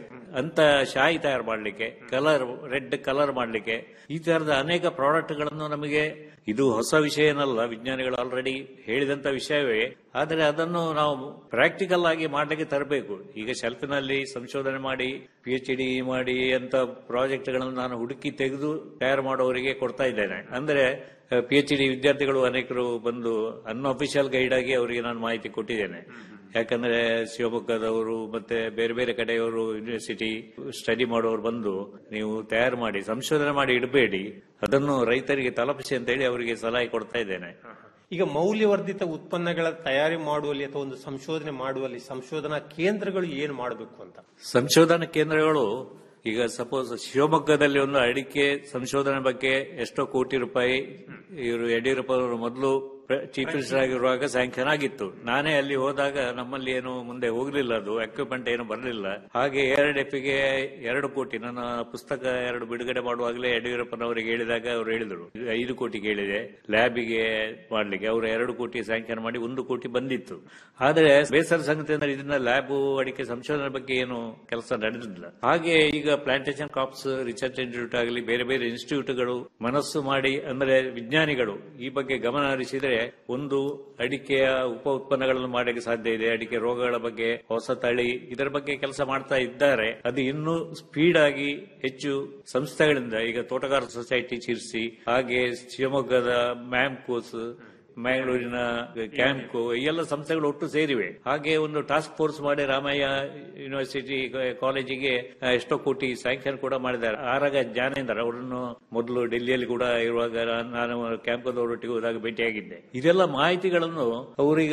ಅಂತ ಶಾಯಿ ತಯಾರು ಮಾಡಲಿಕ್ಕೆ ಕಲರ್ ರೆಡ್ ಕಲರ್ ಮಾಡಲಿಕ್ಕೆ ಈ ತರದ ಅನೇಕ ಪ್ರಾಡಕ್ಟ್ ಗಳನ್ನು ನಮಗೆ ಇದು ಹೊಸ ವಿಷಯ ಏನಲ್ಲ ವಿಜ್ಞಾನಿಗಳು ಆಲ್ರೆಡಿ ಹೇಳಿದಂತ ವಿಷಯವೇ ಆದರೆ ಅದನ್ನು ನಾವು ಪ್ರಾಕ್ಟಿಕಲ್ ಆಗಿ ಮಾಡ್ಲಿಕ್ಕೆ ತರಬೇಕು ಈಗ ಶೆಲ್ಫಿನಲ್ಲಿ ಸಂಶೋಧನೆ ಮಾಡಿ ಪಿ ಎಚ್ ಡಿ ಮಾಡಿ ಅಂತ ಪ್ರಾಜೆಕ್ಟ್ ಗಳನ್ನು ನಾನು ಹುಡುಕಿ ತೆಗೆದು ತಯಾರು ಮಾಡೋರಿಗೆ ಕೊಡ್ತಾ ಇದ್ದೇನೆ ಅಂದ್ರೆ ಪಿ ಎಚ್ ಡಿ ವಿದ್ಯಾರ್ಥಿಗಳು ಅನೇಕರು ಬಂದು ಅನ್ಅಫಿಷಿಯಲ್ ಗೈಡ್ ಆಗಿ ಅವರಿಗೆ ನಾನು ಮಾಹಿತಿ ಕೊಟ್ಟಿದ್ದೇನೆ ಯಾಕಂದ್ರೆ ಶಿವಮೊಗ್ಗದವರು ಮತ್ತೆ ಬೇರೆ ಬೇರೆ ಕಡೆಯವರು ಯೂನಿವರ್ಸಿಟಿ ಸ್ಟಡಿ ಮಾಡೋರು ಬಂದು ನೀವು ತಯಾರು ಮಾಡಿ ಸಂಶೋಧನೆ ಮಾಡಿ ಇಡಬೇಡಿ ಅದನ್ನು ರೈತರಿಗೆ ತಲುಪಿಸಿ ಅಂತ ಹೇಳಿ ಅವರಿಗೆ ಸಲಹೆ ಕೊಡ್ತಾ ಇದ್ದೇನೆ ಈಗ ಮೌಲ್ಯವರ್ಧಿತ ಉತ್ಪನ್ನಗಳ ತಯಾರಿ ಮಾಡುವಲ್ಲಿ ಅಥವಾ ಒಂದು ಸಂಶೋಧನೆ ಮಾಡುವಲ್ಲಿ ಸಂಶೋಧನಾ ಕೇಂದ್ರಗಳು ಏನು ಮಾಡಬೇಕು ಅಂತ ಸಂಶೋಧನಾ ಕೇಂದ್ರಗಳು ಈಗ ಸಪೋಸ್ ಶಿವಮೊಗ್ಗದಲ್ಲಿ ಒಂದು ಅಡಿಕೆ ಸಂಶೋಧನೆ ಬಗ್ಗೆ ಎಷ್ಟೋ ಕೋಟಿ ರೂಪಾಯಿ ಇವರು ಯಡಿಯೂರಪ್ಪ ಅವರು ಮೊದಲು ಚೀಫ್ ಮಿನಿಸ್ಟರ್ ಆಗಿರುವಾಗ ಸ್ಯಾಂಕ್ಷನ್ ಆಗಿತ್ತು ನಾನೇ ಅಲ್ಲಿ ಹೋದಾಗ ನಮ್ಮಲ್ಲಿ ಏನು ಮುಂದೆ ಹೋಗ್ಲಿಲ್ಲ ಅದು ಎಕ್ವಿಪ್ಮೆಂಟ್ ಏನು ಬರಲಿಲ್ಲ ಹಾಗೆ ಎರಡು ಎಫ್ಗೆ ಎರಡು ಕೋಟಿ ನನ್ನ ಪುಸ್ತಕ ಎರಡು ಬಿಡುಗಡೆ ಮಾಡುವಾಗಲೇ ಯಡಿಯೂರಪ್ಪನವರಿಗೆ ಹೇಳಿದಾಗ ಅವರು ಹೇಳಿದರು ಇದು ಐದು ಕೋಟಿ ಕೇಳಿದೆ ಲ್ಯಾಬಿಗೆ ಮಾಡ್ಲಿಕ್ಕೆ ಅವರು ಎರಡು ಕೋಟಿ ಸ್ಯಾಂಕ್ಷನ್ ಮಾಡಿ ಒಂದು ಕೋಟಿ ಬಂದಿತ್ತು ಆದರೆ ಬೇಸರ ಸಂಗತಿ ಅಂದ್ರೆ ಇದನ್ನ ಲ್ಯಾಬ್ ಅಡಿಕೆ ಸಂಶೋಧನೆ ಬಗ್ಗೆ ಏನು ಕೆಲಸ ನಡೆದಿಲ್ಲ ಹಾಗೆ ಈಗ ಪ್ಲಾಂಟೇಶನ್ ಕ್ರಾಪ್ಸ್ ರಿಸರ್ಚ್ ಇನ್ಸ್ಟಿಟ್ಯೂಟ್ ಆಗಲಿ ಬೇರೆ ಬೇರೆ ಇನ್ಸ್ಟಿಟ್ಯೂಟ್ಗಳು ಮನಸ್ಸು ಮಾಡಿ ಅಂದ್ರೆ ವಿಜ್ಞಾನಿಗಳು ಈ ಬಗ್ಗೆ ಗಮನ ಹರಿಸಿದರೆ ಒಂದು ಅಡಿಕೆಯ ಉಪ ಉತ್ಪನ್ನಗಳನ್ನು ಮಾಡಲಿಕ್ಕೆ ಸಾಧ್ಯ ಇದೆ ಅಡಿಕೆ ರೋಗಗಳ ಬಗ್ಗೆ ಹೊಸ ತಳಿ ಇದರ ಬಗ್ಗೆ ಕೆಲಸ ಮಾಡ್ತಾ ಇದ್ದಾರೆ ಅದು ಇನ್ನೂ ಸ್ಪೀಡ್ ಆಗಿ ಹೆಚ್ಚು ಸಂಸ್ಥೆಗಳಿಂದ ಈಗ ತೋಟಗಾರ ಸೊಸೈಟಿ ಚಿರ್ಸಿ ಹಾಗೆ ಶಿವಮೊಗ್ಗದ ಮ್ಯಾಮ್ಕೋಸ್ ಮ್ಯಾಂಗ್ಳೂರಿನ ಕ್ಯಾಂಪ್ಕೋ ಈ ಎಲ್ಲ ಸಂಸ್ಥೆಗಳು ಒಟ್ಟು ಸೇರಿವೆ ಹಾಗೆ ಒಂದು ಟಾಸ್ಕ್ ಫೋರ್ಸ್ ಮಾಡಿ ರಾಮಯ್ಯ ಯೂನಿವರ್ಸಿಟಿ ಕಾಲೇಜಿಗೆ ಆ, ಎಷ್ಟೋ ಕೋಟಿ ಸ್ಯಾಂಕ್ಷನ್ ಕೂಡ ಮಾಡಿದ್ದಾರೆ ಆರಾಗ ಜ್ಞಾನೇಂದ್ರ ಅವರನ್ನು ಮೊದಲು ಡೆಲ್ಲಿಯಲ್ಲಿ ಕೂಡ ಇರುವಾಗ ನಾನು ಕ್ಯಾಂಪದವರೊಟ್ಟಿಗೆ ಹೋದಾಗ ಭೇಟಿಯಾಗಿದ್ದೆ ಇದೆಲ್ಲ ಮಾಹಿತಿಗಳನ್ನು ಅವರೀಗ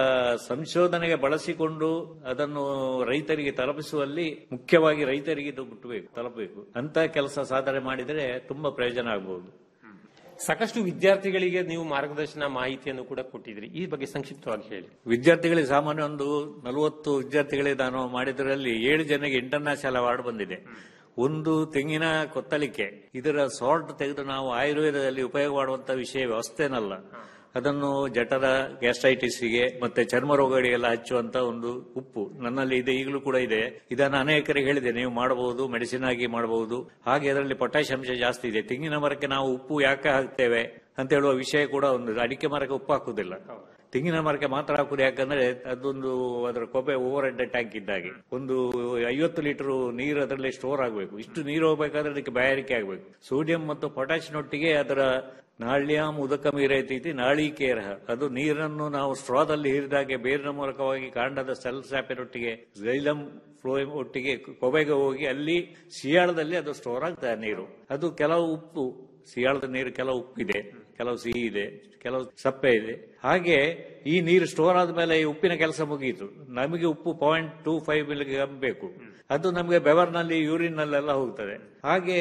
ಸಂಶೋಧನೆಗೆ ಬಳಸಿಕೊಂಡು ಅದನ್ನು ರೈತರಿಗೆ ತಲುಪಿಸುವಲ್ಲಿ ಮುಖ್ಯವಾಗಿ ರೈತರಿಗೆ ಇದು ಮುಟ್ಟಬೇಕು ತಲುಪಬೇಕು ಅಂತ ಕೆಲಸ ಸಾಧನೆ ಮಾಡಿದರೆ ತುಂಬಾ ಪ್ರಯೋಜನ ಆಗಬಹುದು ಸಾಕಷ್ಟು ವಿದ್ಯಾರ್ಥಿಗಳಿಗೆ ನೀವು ಮಾರ್ಗದರ್ಶನ ಮಾಹಿತಿಯನ್ನು ಕೂಡ ಕೊಟ್ಟಿದ್ರಿ ಈ ಬಗ್ಗೆ ಸಂಕ್ಷಿಪ್ತವಾಗಿ ಹೇಳಿ ವಿದ್ಯಾರ್ಥಿಗಳಿಗೆ ಸಾಮಾನ್ಯ ಒಂದು ನಲವತ್ತು ವಿದ್ಯಾರ್ಥಿಗಳಿಗೆ ನಾನು ಮಾಡಿದ್ರಲ್ಲಿ ಏಳು ಜನರಿಗೆ ಇಂಟರ್ನ್ಯಾಷನಲ್ ಅವಾರ್ಡ್ ಬಂದಿದೆ ಒಂದು ತೆಂಗಿನ ಕೊತ್ತಲಿಕೆ ಇದರ ಸಾಲ್ಟ್ ತೆಗೆದು ನಾವು ಆಯುರ್ವೇದದಲ್ಲಿ ಉಪಯೋಗ ಮಾಡುವಂತ ವಿಷಯ ವ್ಯವಸ್ಥೆನಲ್ಲ ಅದನ್ನು ಜಠರ ಗ್ಯಾಸ್ಟ್ರೈಟಿಸ್ಗೆ ಮತ್ತೆ ಚರ್ಮ ರೋಗಗಳಿಗೆಲ್ಲ ಹಚ್ಚುವಂತ ಒಂದು ಉಪ್ಪು ನನ್ನಲ್ಲಿ ಇದೆ ಈಗಲೂ ಕೂಡ ಇದೆ ಇದನ್ನು ಅನೇಕರಿಗೆ ಹೇಳಿದೆ ನೀವು ಮಾಡಬಹುದು ಮೆಡಿಸಿನ್ ಆಗಿ ಮಾಡಬಹುದು ಹಾಗೆ ಅದರಲ್ಲಿ ಪೊಟ್ಯಾಷ್ ಅಂಶ ಜಾಸ್ತಿ ಇದೆ ತೆಂಗಿನ ಮರಕ್ಕೆ ನಾವು ಉಪ್ಪು ಯಾಕೆ ಹಾಕ್ತೇವೆ ಅಂತ ಹೇಳುವ ವಿಷಯ ಕೂಡ ಒಂದು ಅಡಿಕೆ ಮರಕ್ಕೆ ಉಪ್ಪು ಹಾಕುದಿಲ್ಲ ತೆಂಗಿನ ಮರಕ್ಕೆ ಮಾತ್ರ ಹಾಕುದು ಯಾಕಂದ್ರೆ ಅದೊಂದು ಅದರ ಕೊಬ್ಬೆ ಓವರ್ ಹೆಡ್ ಟ್ಯಾಂಕ್ ಇದ್ದಾಗೆ ಒಂದು ಐವತ್ತು ಲೀಟರ್ ನೀರು ಅದರಲ್ಲಿ ಸ್ಟೋರ್ ಆಗಬೇಕು ಇಷ್ಟು ನೀರು ಹೋಗ್ಬೇಕಾದ್ರೆ ಅದಕ್ಕೆ ಬಾಯಾರಿಕೆ ಆಗಬೇಕು ಸೋಡಿಯಂ ಮತ್ತು ಪೊಟ್ಯಾಷಿನೊಟ್ಟಿಗೆ ಅದರ ನಾಳ್ಯಾಮ್ ಉದಕ ಮೀರೈತಿ ನಾಳಿಕೇರ ಅದು ನೀರನ್ನು ನಾವು ಸ್ಟ್ರಾದಲ್ಲಿ ಹೀರಿದಾಗೆ ಬೇರಿನ ಮೂಲಕವಾಗಿ ಕಾಂಡದ ಸೆಲ್ ಸ್ಯಾಪಿನೊಟ್ಟಿಗೆ ಜೈಲಂ ಫ್ಲೋಯಂ ಒಟ್ಟಿಗೆ ಕೊಬೆಗೆ ಹೋಗಿ ಅಲ್ಲಿ ಸಿಯಾಳದಲ್ಲಿ ಅದು ಸ್ಟೋರ್ ಆಗ್ತದೆ ನೀರು ಅದು ಕೆಲವು ಉಪ್ಪು ಸಿಯಾಳದ ನೀರು ಕೆಲವು ಉಪ್ಪಿದೆ ಕೆಲವು ಸಿಹಿ ಇದೆ ಕೆಲವು ಸಪ್ಪೆ ಇದೆ ಹಾಗೆ ಈ ನೀರು ಸ್ಟೋರ್ ಆದ್ಮೇಲೆ ಈ ಉಪ್ಪಿನ ಕೆಲಸ ಮುಗಿಯಿತು ನಮಗೆ ಉಪ್ಪು ಪಾಯಿಂಟ್ ಟೂ ಫೈವ್ ಮಿಲಿಗ್ರಾಮ್ ಬೇಕು ಅದು ನಮಗೆ ಬೆವರ್ನಲ್ಲಿ ಯೂರಿನ್ ನಲ್ಲೆಲ್ಲ ಹೋಗ್ತದೆ ಹಾಗೆ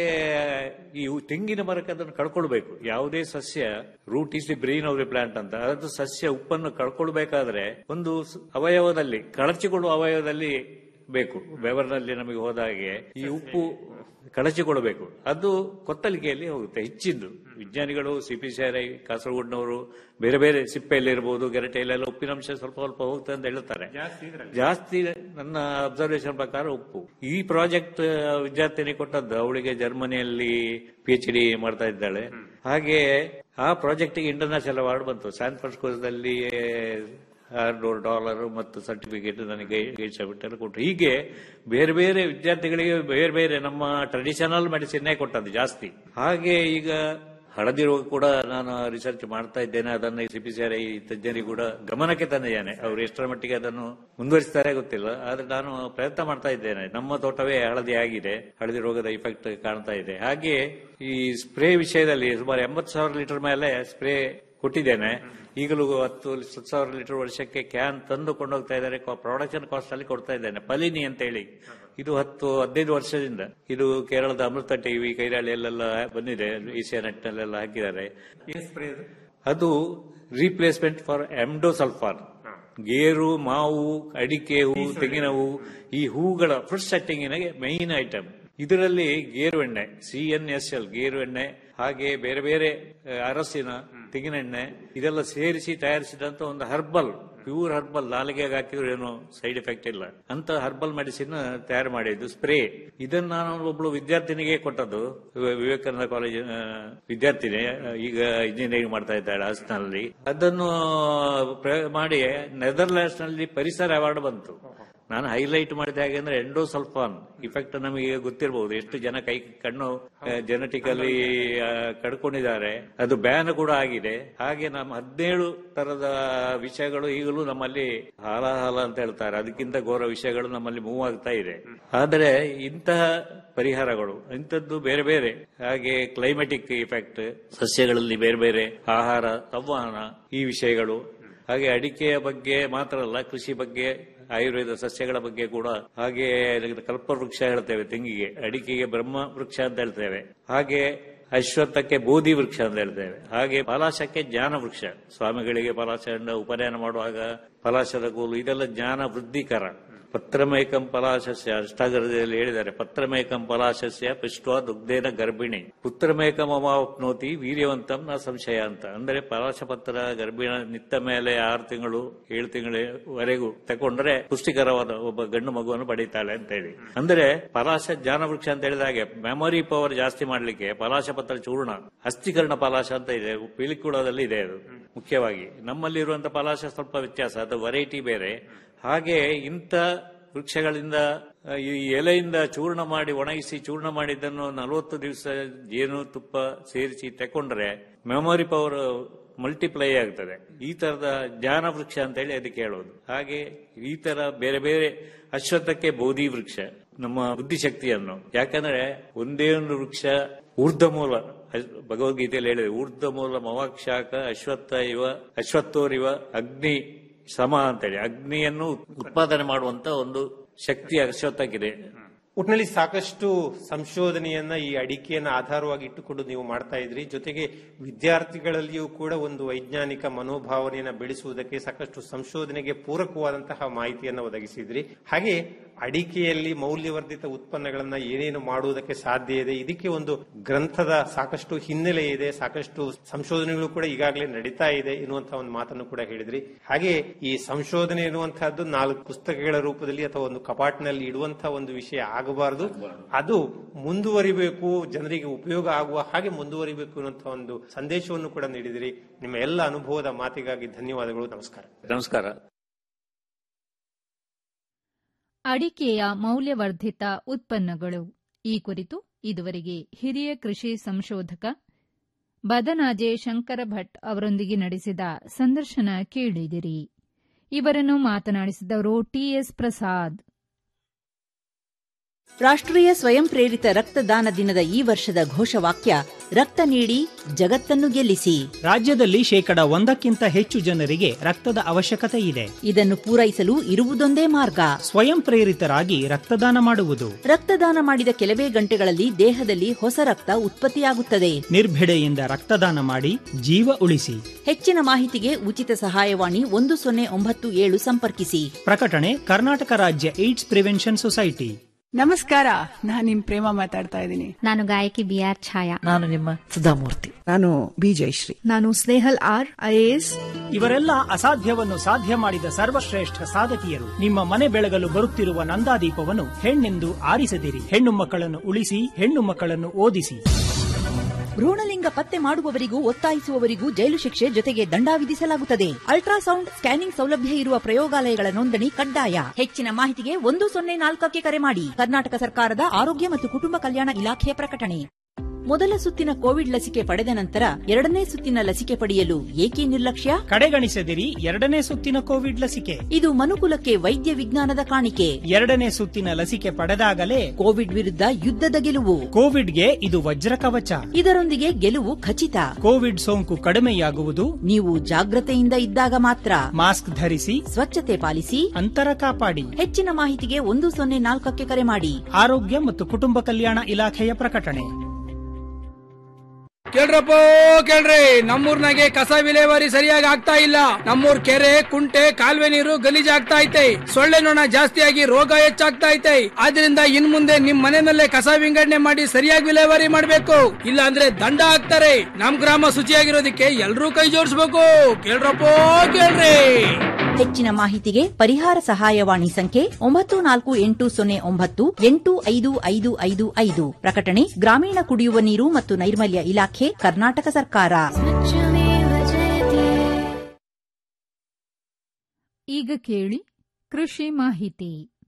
ಈ ಉ- ತೆಂಗಿನ ಮರಕ್ಕೆ ಅದನ್ನು ಕಳ್ಕೊಳ್ಬೇಕು ಯಾವುದೇ ಸಸ್ಯ root is the brain of the plant ಅಂತ ಅದು ಸಸ್ಯ ಉಪ್ಪನ್ನು ಕಳ್ಕೊಳ್ಬೇಕಾದ್ರೆ ಒಂದು ಸ್- ಅವಯವದಲ್ಲಿ ಕಳಚಿಕೊಳ್ಳುವ ಅವಯವದಲ್ಲಿ ಬೇಕು ಬೆವರ್ನಲ್ಲಿ ನಮಗೆ ಹೋದಾಗೆ ಈ ಉಪ್ಪು ಕಳಚಿಕೊಡಬೇಕು ಅದು ಕೊತ್ತಲಿಕೆಯಲ್ಲಿ ಹೋಗುತ್ತೆ ಹೆಚ್ಚಿದ್ದು ವಿಜ್ಞಾನಿಗಳು ಸಿಪಿಸಿಆರ್ಐ ಕಾಸರಗೋಡ್ನವರು ಬೇರೆ ಬೇರೆ ಸಿಪ್ಪೆಯಲ್ಲಿ ಇರಬಹುದು ಗೆರಟೆಯಲ್ಲೆಲ್ಲ ಉಪ್ಪಿನಂಶ ಸ್ವಲ್ಪ ಸ್ವಲ್ಪ ಹೋಗ್ತದೆ ಅಂತ ಹೇಳ್ತಾರೆ ಜಾಸ್ತಿ ನನ್ನ ಅಬ್ಸರ್ವೇಷನ್ ಪ್ರಕಾರ ಉಪ್ಪು ಈ ಪ್ರಾಜೆಕ್ಟ್ ವಿದ್ಯಾರ್ಥಿನಿ ಕೊಟ್ಟದ್ದು ಅವಳಿಗೆ ಜರ್ಮನಿಯಲ್ಲಿ ಪಿ ಎಚ್ ಡಿ ಮಾಡ್ತಾ ಇದ್ದಾಳೆ ಹಾಗೆ ಆ ಪ್ರಾಜೆಕ್ಟ್ಗೆ ಇಂಟರ್ನ್ಯಾಷನಲ್ ಅವಾರ್ಡ್ ಬಂತು ಸ್ಯಾನ್ ಫ್ರಾನ್ಸ್ಕೋದಲ್ಲಿ ಆರ್ನೂರು ಡಾಲರ್ ಮತ್ತು ಸರ್ಟಿಫಿಕೇಟ್ ನನಗೆ ಗೈಡ್ ಸರ್ಟಿಫಿಕೇಟ್ ಕೊಟ್ಟರು ಹೀಗೆ ಬೇರೆ ಬೇರೆ ವಿದ್ಯಾರ್ಥಿಗಳಿಗೆ ಬೇರೆ ಬೇರೆ ನಮ್ಮ ಟ್ರೆಡಿಷನಲ್ ಮೆಡಿಸಿನ್ನೇ ಕೊಟ್ಟದ್ದು ಜಾಸ್ತಿ ಹಾಗೆ ಈಗ ಹಳದಿ ರೋಗ ಕೂಡ ನಾನು ರಿಸರ್ಚ್ ಮಾಡ್ತಾ ಇದ್ದೇನೆ ಅದನ್ನು ಸಿಪಿಸಿಆರ್ಐ ತಜ್ಞರಿಗೆ ಕೂಡ ಗಮನಕ್ಕೆ ತಂದಿದ್ದೇನೆ ಅವರು ಎಷ್ಟರ ಮಟ್ಟಿಗೆ ಅದನ್ನು ಮುಂದುವರಿಸ್ತಾರೆ ಗೊತ್ತಿಲ್ಲ ಆದ್ರೆ ನಾನು ಪ್ರಯತ್ನ ಮಾಡ್ತಾ ಇದ್ದೇನೆ ನಮ್ಮ ತೋಟವೇ ಹಳದಿ ಆಗಿದೆ ಹಳದಿ ರೋಗದ ಇಫೆಕ್ಟ್ ಕಾಣ್ತಾ ಇದೆ ಹಾಗೆ ಈ ಸ್ಪ್ರೇ ವಿಷಯದಲ್ಲಿ ಸುಮಾರು ಎಂಬತ್ತು ಸಾವಿರ ಲೀಟರ್ ಮೇಲೆ ಸ್ಪ್ರೇ ಕೊಟ್ಟಿದ್ದೇನೆ ಈಗಲೂ ಹತ್ತು ಹತ್ತು ಸಾವಿರ ಲೀಟರ್ ವರ್ಷಕ್ಕೆ ಕ್ಯಾನ್ ತಂದು ಕೊಂಡೋಗ್ತಾ ಇದ್ದಾರೆ ಪ್ರೊಡಕ್ಷನ್ ಕಾಸ್ಟ್ ಅಲ್ಲಿ ಕೊಡ್ತಾ ಇದ್ದೇನೆ ಪಲಿನಿ ಅಂತ ಹೇಳಿ ಇದು ಹತ್ತು ಹದಿನೈದು ವರ್ಷದಿಂದ ಇದು ಕೇರಳದ ಅಮೃತ ಟಿವಿ ಕೈರಾಳಿಯಲ್ಲೆಲ್ಲ ಬಂದಿದೆ ಏಷ್ಯಾನೆಟ್ ನಲ್ಲೆಲ್ಲ ಹಾಕಿದ್ದಾರೆ ಅದು ರೀಪ್ಲೇಸ್ಮೆಂಟ್ ಫಾರ್ ಎಂಡೋಸಲ್ಫಾನ್ ಗೇರು ಮಾವು ಅಡಿಕೆ ಹೂ ತೆಂಗಿನ ಹೂ ಈ ಹೂಗಳ ಫ್ರೂಟ್ ಸೆಟ್ಟಿಂಗಿನ ಮೈನ್ ಐಟಮ್ ಇದರಲ್ಲಿ ಗೇರು ಎಣ್ಣೆ ಸಿ ಎನ್ ಎಸ್ ಎಲ್ ಗೇರು ಎಣ್ಣೆ ಹಾಗೆ ಬೇರೆ ಬೇರೆ ಆ, ಅರಸಿನ ತೆಂಗಿನೆಣ್ಣೆ ಇದೆಲ್ಲ ಸೇರಿಸಿ ತಯಾರಿಸಿದಂತ ಒಂದು ಹರ್ಬಲ್ ಪ್ಯೂರ್ ಹರ್ಬಲ್ ನಾಲಿಗೆಗೆ ಹಾಕಿದ್ರು ಏನು ಸೈಡ್ ಎಫೆಕ್ಟ್ ಇಲ್ಲ ಅಂತ ಹರ್ಬಲ್ ಮೆಡಿಸಿನ್ ತಯಾರು ಮಾಡಿದ್ದು ಸ್ಪ್ರೇ ಇದನ್ನ ನಾನು ಒಬ್ಳು ವಿದ್ಯಾರ್ಥಿನಿಗೆ ಕೊಟ್ಟದ್ದು ವಿವೆ- ವಿವೇಕಾನಂದ ಕಾಲೇಜ್ ವಿದ್ಯಾರ್ಥಿನಿ ಆ, ಈಗ ಇಂಜಿನಿಯರಿಂಗ್ ಮಾಡ್ತಾ ಇದ್ದಾಳೆ ಹಾಸನಲ್ಲಿ ಅದನ್ನು ಪ್ರಯೋಗ ಮಾಡಿ ನೆದರ್ಲ್ಯಾಂಡ್ಸ್ ನಲ್ಲಿ ಪರಿಸರ ಅವಾರ್ಡ್ ಬಂತು ನಾನು ಹೈಲೈಟ್ ಮಾಡಿದ ಹಾಗೆ ಅಂದ್ರೆ ಎಂಡೋಸಲ್ಫಾನ್ ಇಫೆಕ್ಟ್ ನಮಗೆ ಗೊತ್ತಿರಬಹುದು ಎಷ್ಟು ಜನ ಕೈ ಕಣ್ಣು ಜೆನೆಟಿಕಲಿ ಕಡ್ಕೊಂಡಿದ್ದಾರೆ ಅದು ಬ್ಯಾನ್ ಕೂಡ ಆಗಿದೆ ಹಾಗೆ ನಮ್ಮ ಹದಿನೇಳು ತರದ ವಿಷಯಗಳು ಈಗಲೂ ನಮ್ಮಲ್ಲಿ ಹಾಲಾಹಲ ಅಂತ ಹೇಳ್ತಾರೆ ಅದಕ್ಕಿಂತ ಘೋರ ವಿಷಯಗಳು ನಮ್ಮಲ್ಲಿ ಮೂವ್ ಆಗ್ತಾ ಇದೆ ಆದರೆ ಇಂತಹ ಪರಿಹಾರಗಳು ಇಂಥದ್ದು ಬೇರೆ ಬೇರೆ ಹಾಗೆ ಕ್ಲೈಮೆಟಿಕ್ ಇಫೆಕ್ಟ್ ಸಸ್ಯಗಳಲ್ಲಿ ಬೇರೆ ಬೇರೆ ಆಹಾರ ಸಂವಹನ ಈ ವಿಷಯಗಳು ಹಾಗೆ ಅಡಿಕೆಯ ಬಗ್ಗೆ ಮಾತ್ರ ಅಲ್ಲ ಕೃಷಿ ಬಗ್ಗೆ ಆಯುರ್ವೇದ ಸಸ್ಯಗಳ ಬಗ್ಗೆ ಕೂಡ ಹಾಗೆ ಕಲ್ಪವೃಕ್ಷ ಹೇಳ್ತೇವೆ ತೆಂಗಿಗೆ ಅಡಿಕೆಗೆ ಬ್ರಹ್ಮ ವೃಕ್ಷ ಅಂತ ಹೇಳ್ತೇವೆ ಹಾಗೆ ಅಶ್ವತ್ಥಕ್ಕೆ ಬೋಧಿ ವೃಕ್ಷ ಅಂತ ಹೇಳ್ತೇವೆ ಹಾಗೆ ಪಲಾಶಕ್ಕೆ ಜ್ಞಾನ ವೃಕ್ಷ ಸ್ವಾಮಿಗಳಿಗೆ ಪಲಾಶದಿಂದ ಉಪನಯನ ಮಾಡುವಾಗ ಪಲಾಶದ ಕೂಲು ಇದೆಲ್ಲ ಜ್ಞಾನ ವೃದ್ಧಿಕರ ಪತ್ರಮೇಕಂ ಪಲಾಶಸ್ಯ ಅಷ್ಟಾಗರದಲ್ಲಿ ಹೇಳಿದ್ದಾರೆ ಪತ್ರಮೇಕಂ ಪಲಾಶಸ್ಯ ಪೃಷ್ಠ ದುಗ್ಧೇನ ಗರ್ಭಿಣಿ ಪುತ್ರಮೇಕಂ ಅಮಾಪ್ನೋತಿ ವೀರ್ಯವಂತಂ ನ ಸಂಶಯ ಅಂತ ಅಂದ್ರೆ ಪಲಾಶ ಪತ್ರ ಗರ್ಭಿಣ ನಿತ್ತ ಮೇಲೆ ಆರು ತಿಂಗಳು ಏಳು ತಿಂಗಳವರೆಗೂ ತಕೊಂಡ್ರೆ ಪುಷ್ಟಿಕರವಾದ ಒಬ್ಬ ಗಂಡು ಮಗುವನ್ನು ಪಡೀತಾಳೆ ಅಂತ ಹೇಳಿ ಅಂದ್ರೆ ಪಲಾಶ ಜ್ಞಾನ ವೃಕ್ಷ ಅಂತ ಹೇಳಿದ ಹಾಗೆ ಮೆಮೊರಿ ಪವರ್ ಜಾಸ್ತಿ ಮಾಡ್ಲಿಕ್ಕೆ ಪಲಾಶ ಪತ್ರ ಚೂರ್ಣ ಅಸ್ಥಿಕರಣ ಪಲಾಶ ಅಂತ ಇದೆ ಪಿಲಿಕುಳದಲ್ಲಿ ಇದೆ ಅದು ಮುಖ್ಯವಾಗಿ ನಮ್ಮಲ್ಲಿ ಇರುವಂತಹ ಪಲಾಶ ಸ್ವಲ್ಪ ವ್ಯತ್ಯಾಸ ಅದು ವೆರೈಟಿ ಬೇರೆ ಹಾಗೆ ಇಂಥ ವೃಕ್ಷಗಳಿಂದ ಈ ಎಲೆಯಿಂದ ಚೂರ್ಣ ಮಾಡಿ ಒಣಗಿಸಿ ಚೂರ್ಣ ಮಾಡಿದ್ದನ್ನು ನಲವತ್ತು ದಿವಸ ಜೇನು ತುಪ್ಪ ಸೇರಿಸಿ ತಕೊಂಡ್ರೆ ಮೆಮೊರಿ ಪವರ್ ಮಲ್ಟಿಪ್ಲೈ ಆಗ್ತದೆ ಈ ತರದ ಜ್ಞಾನ ವೃಕ್ಷ ಅಂತ ಹೇಳಿ ಅದಕ್ಕೆ ಹೇಳೋದು ಹಾಗೆ ಈ ತರ ಬೇರೆ ಬೇರೆ ಅಶ್ವತ್ಥಕ್ಕೆ ಬೋಧಿ ವೃಕ್ಷ ನಮ್ಮ ಬುದ್ಧಿಶಕ್ತಿಯನ್ನು ಯಾಕಂದ್ರೆ ಒಂದೇ ಒಂದು ವೃಕ್ಷ ಊರ್ಧ ಮೂಲ ಭಗವದ್ಗೀತೆಯಲ್ಲಿ ಹೇಳಿದೆ ಊರ್ಧ ಮೂಲ ಮವಾಕ್ಷಾಕ ಅಶ್ವತ್ಥ ಇವ ಅಶ್ವತ್ಥೋರಿವ ಅಗ್ನಿ ಸಮ ಅಂತೇಳಿ ಅಗ್ನಿಯನ್ನು ಉತ್ಪಾದನೆ ಮಾಡುವಂತ ಒಂದು ಶಕ್ತಿ ಅಶ್ವತ್ಥಕ್ಕಿದೆ ಒಟ್ಟಿನಲ್ಲಿ ಸಾಕಷ್ಟು ಸಂಶೋಧನೆಯನ್ನ ಈ ಅಡಿಕೆಯನ್ನ ಆಧಾರವಾಗಿ ಇಟ್ಟುಕೊಂಡು ನೀವು ಮಾಡ್ತಾ ಇದ್ರಿ ಜೊತೆಗೆ ವಿದ್ಯಾರ್ಥಿಗಳಲ್ಲಿಯೂ ಕೂಡ ಒಂದು ವೈಜ್ಞಾನಿಕ ಮನೋಭಾವನೆಯನ್ನ ಬೆಳೆಸುವುದಕ್ಕೆ ಸಾಕಷ್ಟು ಸಂಶೋಧನೆಗೆ ಪೂರಕವಾದಂತಹ ಮಾಹಿತಿಯನ್ನ ಒದಗಿಸಿದ್ರಿ ಹಾಗೆ ಅಡಿಕೆಯಲ್ಲಿ ಮೌಲ್ಯವರ್ಧಿತ ಉತ್ಪನ್ನಗಳನ್ನ ಏನೇನು ಮಾಡುವುದಕ್ಕೆ ಸಾಧ್ಯ ಇದೆ ಇದಕ್ಕೆ ಒಂದು ಗ್ರಂಥದ ಸಾಕಷ್ಟು ಹಿನ್ನೆಲೆ ಇದೆ ಸಾಕಷ್ಟು ಸಂಶೋಧನೆಗಳು ಕೂಡ ಈಗಾಗಲೇ ನಡೀತಾ ಇದೆ ಎನ್ನುವಂತಹ ಒಂದು ಮಾತನ್ನು ಕೂಡ ಹೇಳಿದ್ರಿ ಹಾಗೆ ಈ ಸಂಶೋಧನೆ ಎನ್ನುವಂತಹದ್ದು ನಾಲ್ಕು ಪುಸ್ತಕಗಳ ರೂಪದಲ್ಲಿ ಅಥವಾ ಒಂದು ಕಪಾಟಿನಲ್ಲಿ ಇಡುವಂತಹ ಒಂದು ವಿಷಯ ಆಗಬಾರದು ಅದು ಮುಂದುವರಿಬೇಕು ಜನರಿಗೆ ಉಪಯೋಗ ಆಗುವ ಹಾಗೆ ಮುಂದುವರಿಬೇಕು ಅನ್ನುವಂತಹ ಒಂದು ಸಂದೇಶವನ್ನು ಕೂಡ ನೀಡಿದಿರಿ ನಿಮ್ಮ ಎಲ್ಲ ಅನುಭವದ ಮಾತಿಗಾಗಿ ಧನ್ಯವಾದಗಳು ನಮಸ್ಕಾರ ನಮಸ್ಕಾರ ಅಡಿಕೆಯ ಮೌಲ್ಯವರ್ಧಿತ ಉತ್ಪನ್ನಗಳು ಈ ಕುರಿತು ಇದುವರೆಗೆ ಹಿರಿಯ ಕೃಷಿ ಸಂಶೋಧಕ ಬದನಾಜೆ ಶಂಕರ ಭಟ್ ಅವರೊಂದಿಗೆ ನಡೆಸಿದ ಸಂದರ್ಶನ ಕೇಳಿದಿರಿ ಇವರನ್ನು ಮಾತನಾಡಿಸಿದವರು ಟಿಎಸ್ ಪ್ರಸಾದ್ ರಾಷ್ಟ್ರೀಯ ಸ್ವಯಂ ಪ್ರೇರಿತ ರಕ್ತದಾನ ದಿನದ ಈ ವರ್ಷದ ಘೋಷವಾಕ್ಯ ರಕ್ತ ನೀಡಿ ಜಗತ್ತನ್ನು ಗೆಲ್ಲಿಸಿ ರಾಜ್ಯದಲ್ಲಿ ಶೇಕಡ ಒಂದಕ್ಕಿಂತ ಹೆಚ್ಚು ಜನರಿಗೆ ರಕ್ತದ ಅವಶ್ಯಕತೆ ಇದೆ ಇದನ್ನು ಪೂರೈಸಲು ಇರುವುದೊಂದೇ ಮಾರ್ಗ ಸ್ವಯಂ ಪ್ರೇರಿತರಾಗಿ ರಕ್ತದಾನ ಮಾಡುವುದು ರಕ್ತದಾನ ಮಾಡಿದ ಕೆಲವೇ ಗಂಟೆಗಳಲ್ಲಿ ದೇಹದಲ್ಲಿ ಹೊಸ ರಕ್ತ ಉತ್ಪತ್ತಿಯಾಗುತ್ತದೆ ನಿರ್ಭಿಡೆಯಿಂದ ರಕ್ತದಾನ ಮಾಡಿ ಜೀವ ಉಳಿಸಿ ಹೆಚ್ಚಿನ ಮಾಹಿತಿಗೆ ಉಚಿತ ಸಹಾಯವಾಣಿ ಒಂದು ಸೊನ್ನೆ ಒಂಬತ್ತು ಏಳು ಸಂಪರ್ಕಿಸಿ ಪ್ರಕಟಣೆ ಕರ್ನಾಟಕ ರಾಜ್ಯ ಏಡ್ಸ್ ಪ್ರಿವೆನ್ಷನ್ ಸೊಸೈಟಿ ನಮಸ್ಕಾರ ನಾನು ನಿಮ್ ಪ್ರೇಮ ಮಾತಾಡ್ತಾ ಇದ್ದೀನಿ ನಾನು ಗಾಯಕಿ ಬಿ ಆರ್ ಛಾಯಾ ನಾನು ನಿಮ್ಮ ಸುಧಾಮೂರ್ತಿ ನಾನು ಬಿ ಜಯಶ್ರೀ ನಾನು ಸ್ನೇಹಲ್ ಆರ್ ಐಎಎಸ್ ಇವರೆಲ್ಲ ಅಸಾಧ್ಯವನ್ನು ಸಾಧ್ಯ ಮಾಡಿದ ಸರ್ವಶ್ರೇಷ್ಠ ಸಾಧಕಿಯರು ನಿಮ್ಮ ಮನೆ ಬೆಳಗಲು ಬರುತ್ತಿರುವ ನಂದಾದೀಪವನ್ನು ಹೆಣ್ಣೆಂದು ಆರಿಸದಿರಿ ಹೆಣ್ಣು ಮಕ್ಕಳನ್ನು ಉಳಿಸಿ ಹೆಣ್ಣು ಮಕ್ಕಳನ್ನು ಓದಿಸಿ ಭ್ರೂಣಲಿಂಗ ಪತ್ತೆ ಮಾಡುವವರಿಗೂ ಒತ್ತಾಯಿಸುವವರಿಗೂ ಜೈಲು ಶಿಕ್ಷೆ ಜೊತೆಗೆ ದಂಡ ವಿಧಿಸಲಾಗುತ್ತದೆ ಅಲ್ಟ್ರಾಸೌಂಡ್ ಸ್ಕ್ಯಾನಿಂಗ್ ಸೌಲಭ್ಯ ಇರುವ ಪ್ರಯೋಗಾಲಯಗಳ ನೋಂದಣಿ ಕಡ್ಡಾಯ ಹೆಚ್ಚಿನ ಮಾಹಿತಿಗೆ ಒಂದು ಸೊನ್ನೆ ನಾಲ್ಕಕ್ಕೆ ಕರೆ ಮಾಡಿ ಕರ್ನಾಟಕ ಸರ್ಕಾರದ ಆರೋಗ್ಯ ಮತ್ತು ಕುಟುಂಬ ಕಲ್ಯಾಣ ಇಲಾಖೆಯ ಪ್ರಕಟಣೆ ಮೊದಲ ಸುತ್ತಿನ ಕೋವಿಡ್ ಲಸಿಕೆ ಪಡೆದ ನಂತರ ಎರಡನೇ ಸುತ್ತಿನ ಲಸಿಕೆ ಪಡೆಯಲು ಏಕೆ ನಿರ್ಲಕ್ಷ್ಯ ಕಡೆಗಣಿಸದಿರಿ ಎರಡನೇ ಸುತ್ತಿನ ಕೋವಿಡ್ ಲಸಿಕೆ ಇದು ಮನುಕುಲಕ್ಕೆ ವೈದ್ಯ ವಿಜ್ಞಾನದ ಕಾಣಿಕೆ ಎರಡನೇ ಸುತ್ತಿನ ಲಸಿಕೆ ಪಡೆದಾಗಲೇ ಕೋವಿಡ್ ವಿರುದ್ಧ ಯುದ್ಧದ ಗೆಲುವು ಕೋವಿಡ್ಗೆ ಇದು ವಜ್ರ ಕವಚ ಇದರೊಂದಿಗೆ ಗೆಲುವು ಖಚಿತ ಕೋವಿಡ್ ಸೋಂಕು ಕಡಿಮೆಯಾಗುವುದು ನೀವು ಜಾಗ್ರತೆಯಿಂದ ಇದ್ದಾಗ ಮಾತ್ರ ಮಾಸ್ಕ್ ಧರಿಸಿ ಸ್ವಚ್ಛತೆ ಪಾಲಿಸಿ ಅಂತರ ಕಾಪಾಡಿ ಹೆಚ್ಚಿನ ಮಾಹಿತಿಗೆ ಒಂದು ಸೊನ್ನೆ ನಾಲ್ಕಕ್ಕೆ ಕರೆ ಮಾಡಿ ಆರೋಗ್ಯ ಮತ್ತು ಕುಟುಂಬ ಕಲ್ಯಾಣ ಇಲಾಖೆಯ ಪ್ರಕಟಣೆ ಕೇಳ್ರಪ್ಪ ಕೇಳ್ರಿ ನಮ್ಮೂರ್ನಾಗೆ ಕಸ ವಿಲೇವಾರಿ ಸರಿಯಾಗಿ ಆಗ್ತಾ ಇಲ್ಲ ನಮ್ಮೂರ್ ಕೆರೆ ಕುಂಟೆ ಕಾಲುವೆ ನೀರು ಗಲೀಜ್ ಆಗ್ತಾ ಐತೆ ಸೊಳ್ಳೆ ನೊಣ ಜಾಸ್ತಿಯಾಗಿ ರೋಗ ಹೆಚ್ಚಾಗ್ತಾ ಐತೆ ಆದ್ರಿಂದ ಇನ್ ಮುಂದೆ ನಿಮ್ ಮನೆಯಲ್ಲೇ ಕಸ ವಿಂಗಡಣೆ ಮಾಡಿ ಸರಿಯಾಗಿ ವಿಲೇವಾರಿ ಮಾಡ್ಬೇಕು ಇಲ್ಲ ಅಂದ್ರೆ ದಂಡ ಹಾಕ್ತಾರೆ ನಮ್ ಗ್ರಾಮ ಶುಚಿಯಾಗಿರೋದಕ್ಕೆ ಎಲ್ರೂ ಕೈ ಜೋಡಿಸ್ಬೇಕು ಕೇಳ್ರಪ್ಪ ಕೇಳ್ರಿ ಹೆಚ್ಚಿನ ಮಾಹಿತಿಗೆ ಪರಿಹಾರ ಸಹಾಯವಾಣಿ ಸಂಖ್ಯೆ ಒಂಬತ್ತು ನಾಲ್ಕು ಎಂಟು ಸೊನ್ನೆ ಒಂಬತ್ತು ಎಂಟು ಐದು ಐದು ಐದು ಐದು ಪ್ರಕಟಣೆ ಗ್ರಾಮೀಣ ಕುಡಿಯುವ ನೀರು ಮತ್ತು ನೈರ್ಮಲ್ಯ ಇಲಾಖೆ ಕರ್ನಾಟಕ ಸರ್ಕಾರ ಈಗ ಕೇಳಿ ಕೃಷಿ ಮಾಹಿತಿ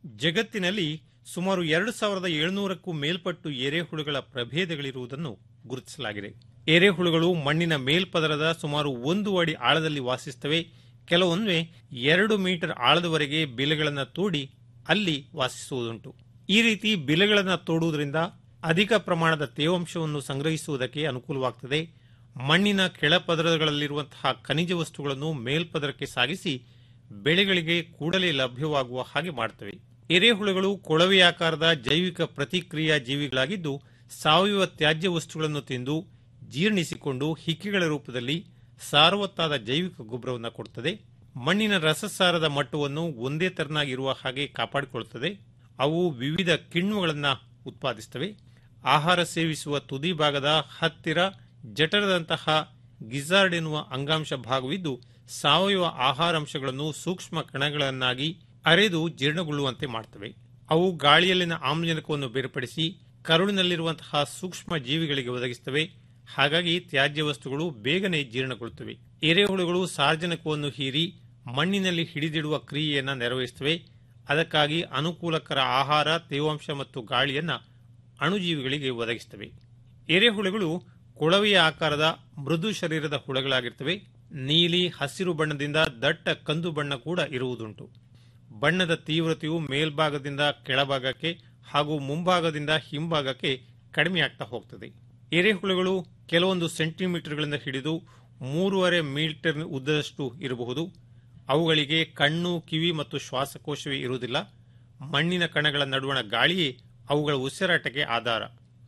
ಜಗತ್ತಿನಲ್ಲಿ ಸುಮಾರು ಎರಡು ಸಾವಿರದ ಏಳುನೂರಕ್ಕೂ ಮೇಲ್ಪಟ್ಟು ಎರೆಹುಳುಗಳ ಪ್ರಭೇದಗಳಿರುವುದನ್ನು ಗುರುತಿಸಲಾಗಿದೆ ಎರೆಹುಳುಗಳು ಮಣ್ಣಿನ ಮೇಲ್ಪದರದ ಸುಮಾರು ಒಂದು ಅಡಿ ಆಳದಲ್ಲಿ ವಾಸಿಸುತ್ತವೆ ಕೆಲವೊಮ್ಮೆ ಎರಡು ಮೀಟರ್ ಆಳದವರೆಗೆ ಬಿಲೆಗಳನ್ನು ತೋಡಿ ಅಲ್ಲಿ ವಾಸಿಸುವುದುಂಟು ಈ ರೀತಿ ಬಿಲೆಗಳನ್ನು ತೋಡುವುದರಿಂದ ಅಧಿಕ ಪ್ರಮಾಣದ ತೇವಾಂಶವನ್ನು ಸಂಗ್ರಹಿಸುವುದಕ್ಕೆ ಅನುಕೂಲವಾಗುತ್ತದೆ ಮಣ್ಣಿನ ಕೆಳಪದರಗಳಲ್ಲಿರುವಂತಹ ಖನಿಜ ವಸ್ತುಗಳನ್ನು ಮೇಲ್ಪದರಕ್ಕೆ ಸಾಗಿಸಿ ಬೆಳೆಗಳಿಗೆ ಕೂಡಲೇ ಲಭ್ಯವಾಗುವ ಹಾಗೆ ಮಾಡುತ್ತವೆ ಎರೆಹುಳುಗಳು ಕೊಳವೆಯಾಕಾರದ ಜೈವಿಕ ಪ್ರತಿಕ್ರಿಯಾ ಜೀವಿಗಳಾಗಿದ್ದು ಸಾವಯವ ತ್ಯಾಜ್ಯ ವಸ್ತುಗಳನ್ನು ತಿಂದು ಜೀರ್ಣಿಸಿಕೊಂಡು ಹಿಕ್ಕಿಗಳ ರೂಪದಲ್ಲಿ ಸಾರವತ್ತಾದ ಜೈವಿಕ ಗೊಬ್ಬರವನ್ನು ಕೊಡುತ್ತದೆ ಮಣ್ಣಿನ ರಸಸಾರದ ಮಟ್ಟವನ್ನು ಒಂದೇ ತೆರನಾಗಿರುವ ಹಾಗೆ ಕಾಪಾಡಿಕೊಳ್ಳುತ್ತದೆ ಅವು ವಿವಿಧ ಕಿಣ್ವಗಳನ್ನು ಉತ್ಪಾದಿಸುತ್ತವೆ ಆಹಾರ ಸೇವಿಸುವ ತುದಿ ಭಾಗದ ಹತ್ತಿರ ಜಠರದಂತಹ ಗಿಜಾರ್ಡ್ ಎನ್ನುವ ಅಂಗಾಂಶ ಭಾಗವಿದ್ದು ಸಾವಯವ ಆಹಾರಾಂಶಗಳನ್ನು ಸೂಕ್ಷ್ಮ ಕಣಗಳನ್ನಾಗಿ ಅರೆದು ಜೀರ್ಣಗೊಳ್ಳುವಂತೆ ಮಾಡುತ್ತವೆ ಅವು ಗಾಳಿಯಲ್ಲಿನ ಆಮ್ಲಜನಕವನ್ನು ಬೇರ್ಪಡಿಸಿ ಕರುಳಿನಲ್ಲಿರುವಂತಹ ಸೂಕ್ಷ್ಮ ಜೀವಿಗಳಿಗೆ ಒದಗಿಸುತ್ತವೆ ಹಾಗಾಗಿ ತ್ಯಾಜ್ಯ ವಸ್ತುಗಳು ಬೇಗನೆ ಜೀರ್ಣಗೊಳ್ಳುತ್ತವೆ ಎರೆಹುಳುಗಳು ಸಾರ್ವಜನಿಕವನ್ನು ಹೀರಿ ಮಣ್ಣಿನಲ್ಲಿ ಹಿಡಿದಿಡುವ ಕ್ರಿಯೆಯನ್ನು ನೆರವೇರಿಸುತ್ತವೆ ಅದಕ್ಕಾಗಿ ಅನುಕೂಲಕರ ಆಹಾರ ತೇವಾಂಶ ಮತ್ತು ಗಾಳಿಯನ್ನ ಅಣುಜೀವಿಗಳಿಗೆ ಒದಗಿಸುತ್ತವೆ ಎರೆಹುಳುಗಳು ಕೊಳವೆಯ ಆಕಾರದ ಮೃದು ಶರೀರದ ಹುಳಗಳಾಗಿರ್ತವೆ ನೀಲಿ ಹಸಿರು ಬಣ್ಣದಿಂದ ದಟ್ಟ ಕಂದು ಬಣ್ಣ ಕೂಡ ಇರುವುದುಂಟು ಬಣ್ಣದ ತೀವ್ರತೆಯು ಮೇಲ್ಭಾಗದಿಂದ ಕೆಳಭಾಗಕ್ಕೆ ಹಾಗೂ ಮುಂಭಾಗದಿಂದ ಹಿಂಭಾಗಕ್ಕೆ ಕಡಿಮೆಯಾಗ್ತಾ ಹೋಗ್ತದೆ ಎರೆಹುಳುಗಳು ಕೆಲವೊಂದು ಸೆಂಟಿಮೀಟರ್ಗಳಿಂದ ಹಿಡಿದು ಮೂರುವರೆ ಮೀಟರ್ ಉದ್ದದಷ್ಟು ಇರಬಹುದು ಅವುಗಳಿಗೆ ಕಣ್ಣು ಕಿವಿ ಮತ್ತು ಶ್ವಾಸಕೋಶವೇ ಇರುವುದಿಲ್ಲ ಮಣ್ಣಿನ ಕಣಗಳ ನಡುವಣ ಗಾಳಿಯೇ ಅವುಗಳ ಉಸಿರಾಟಕ್ಕೆ ಆಧಾರ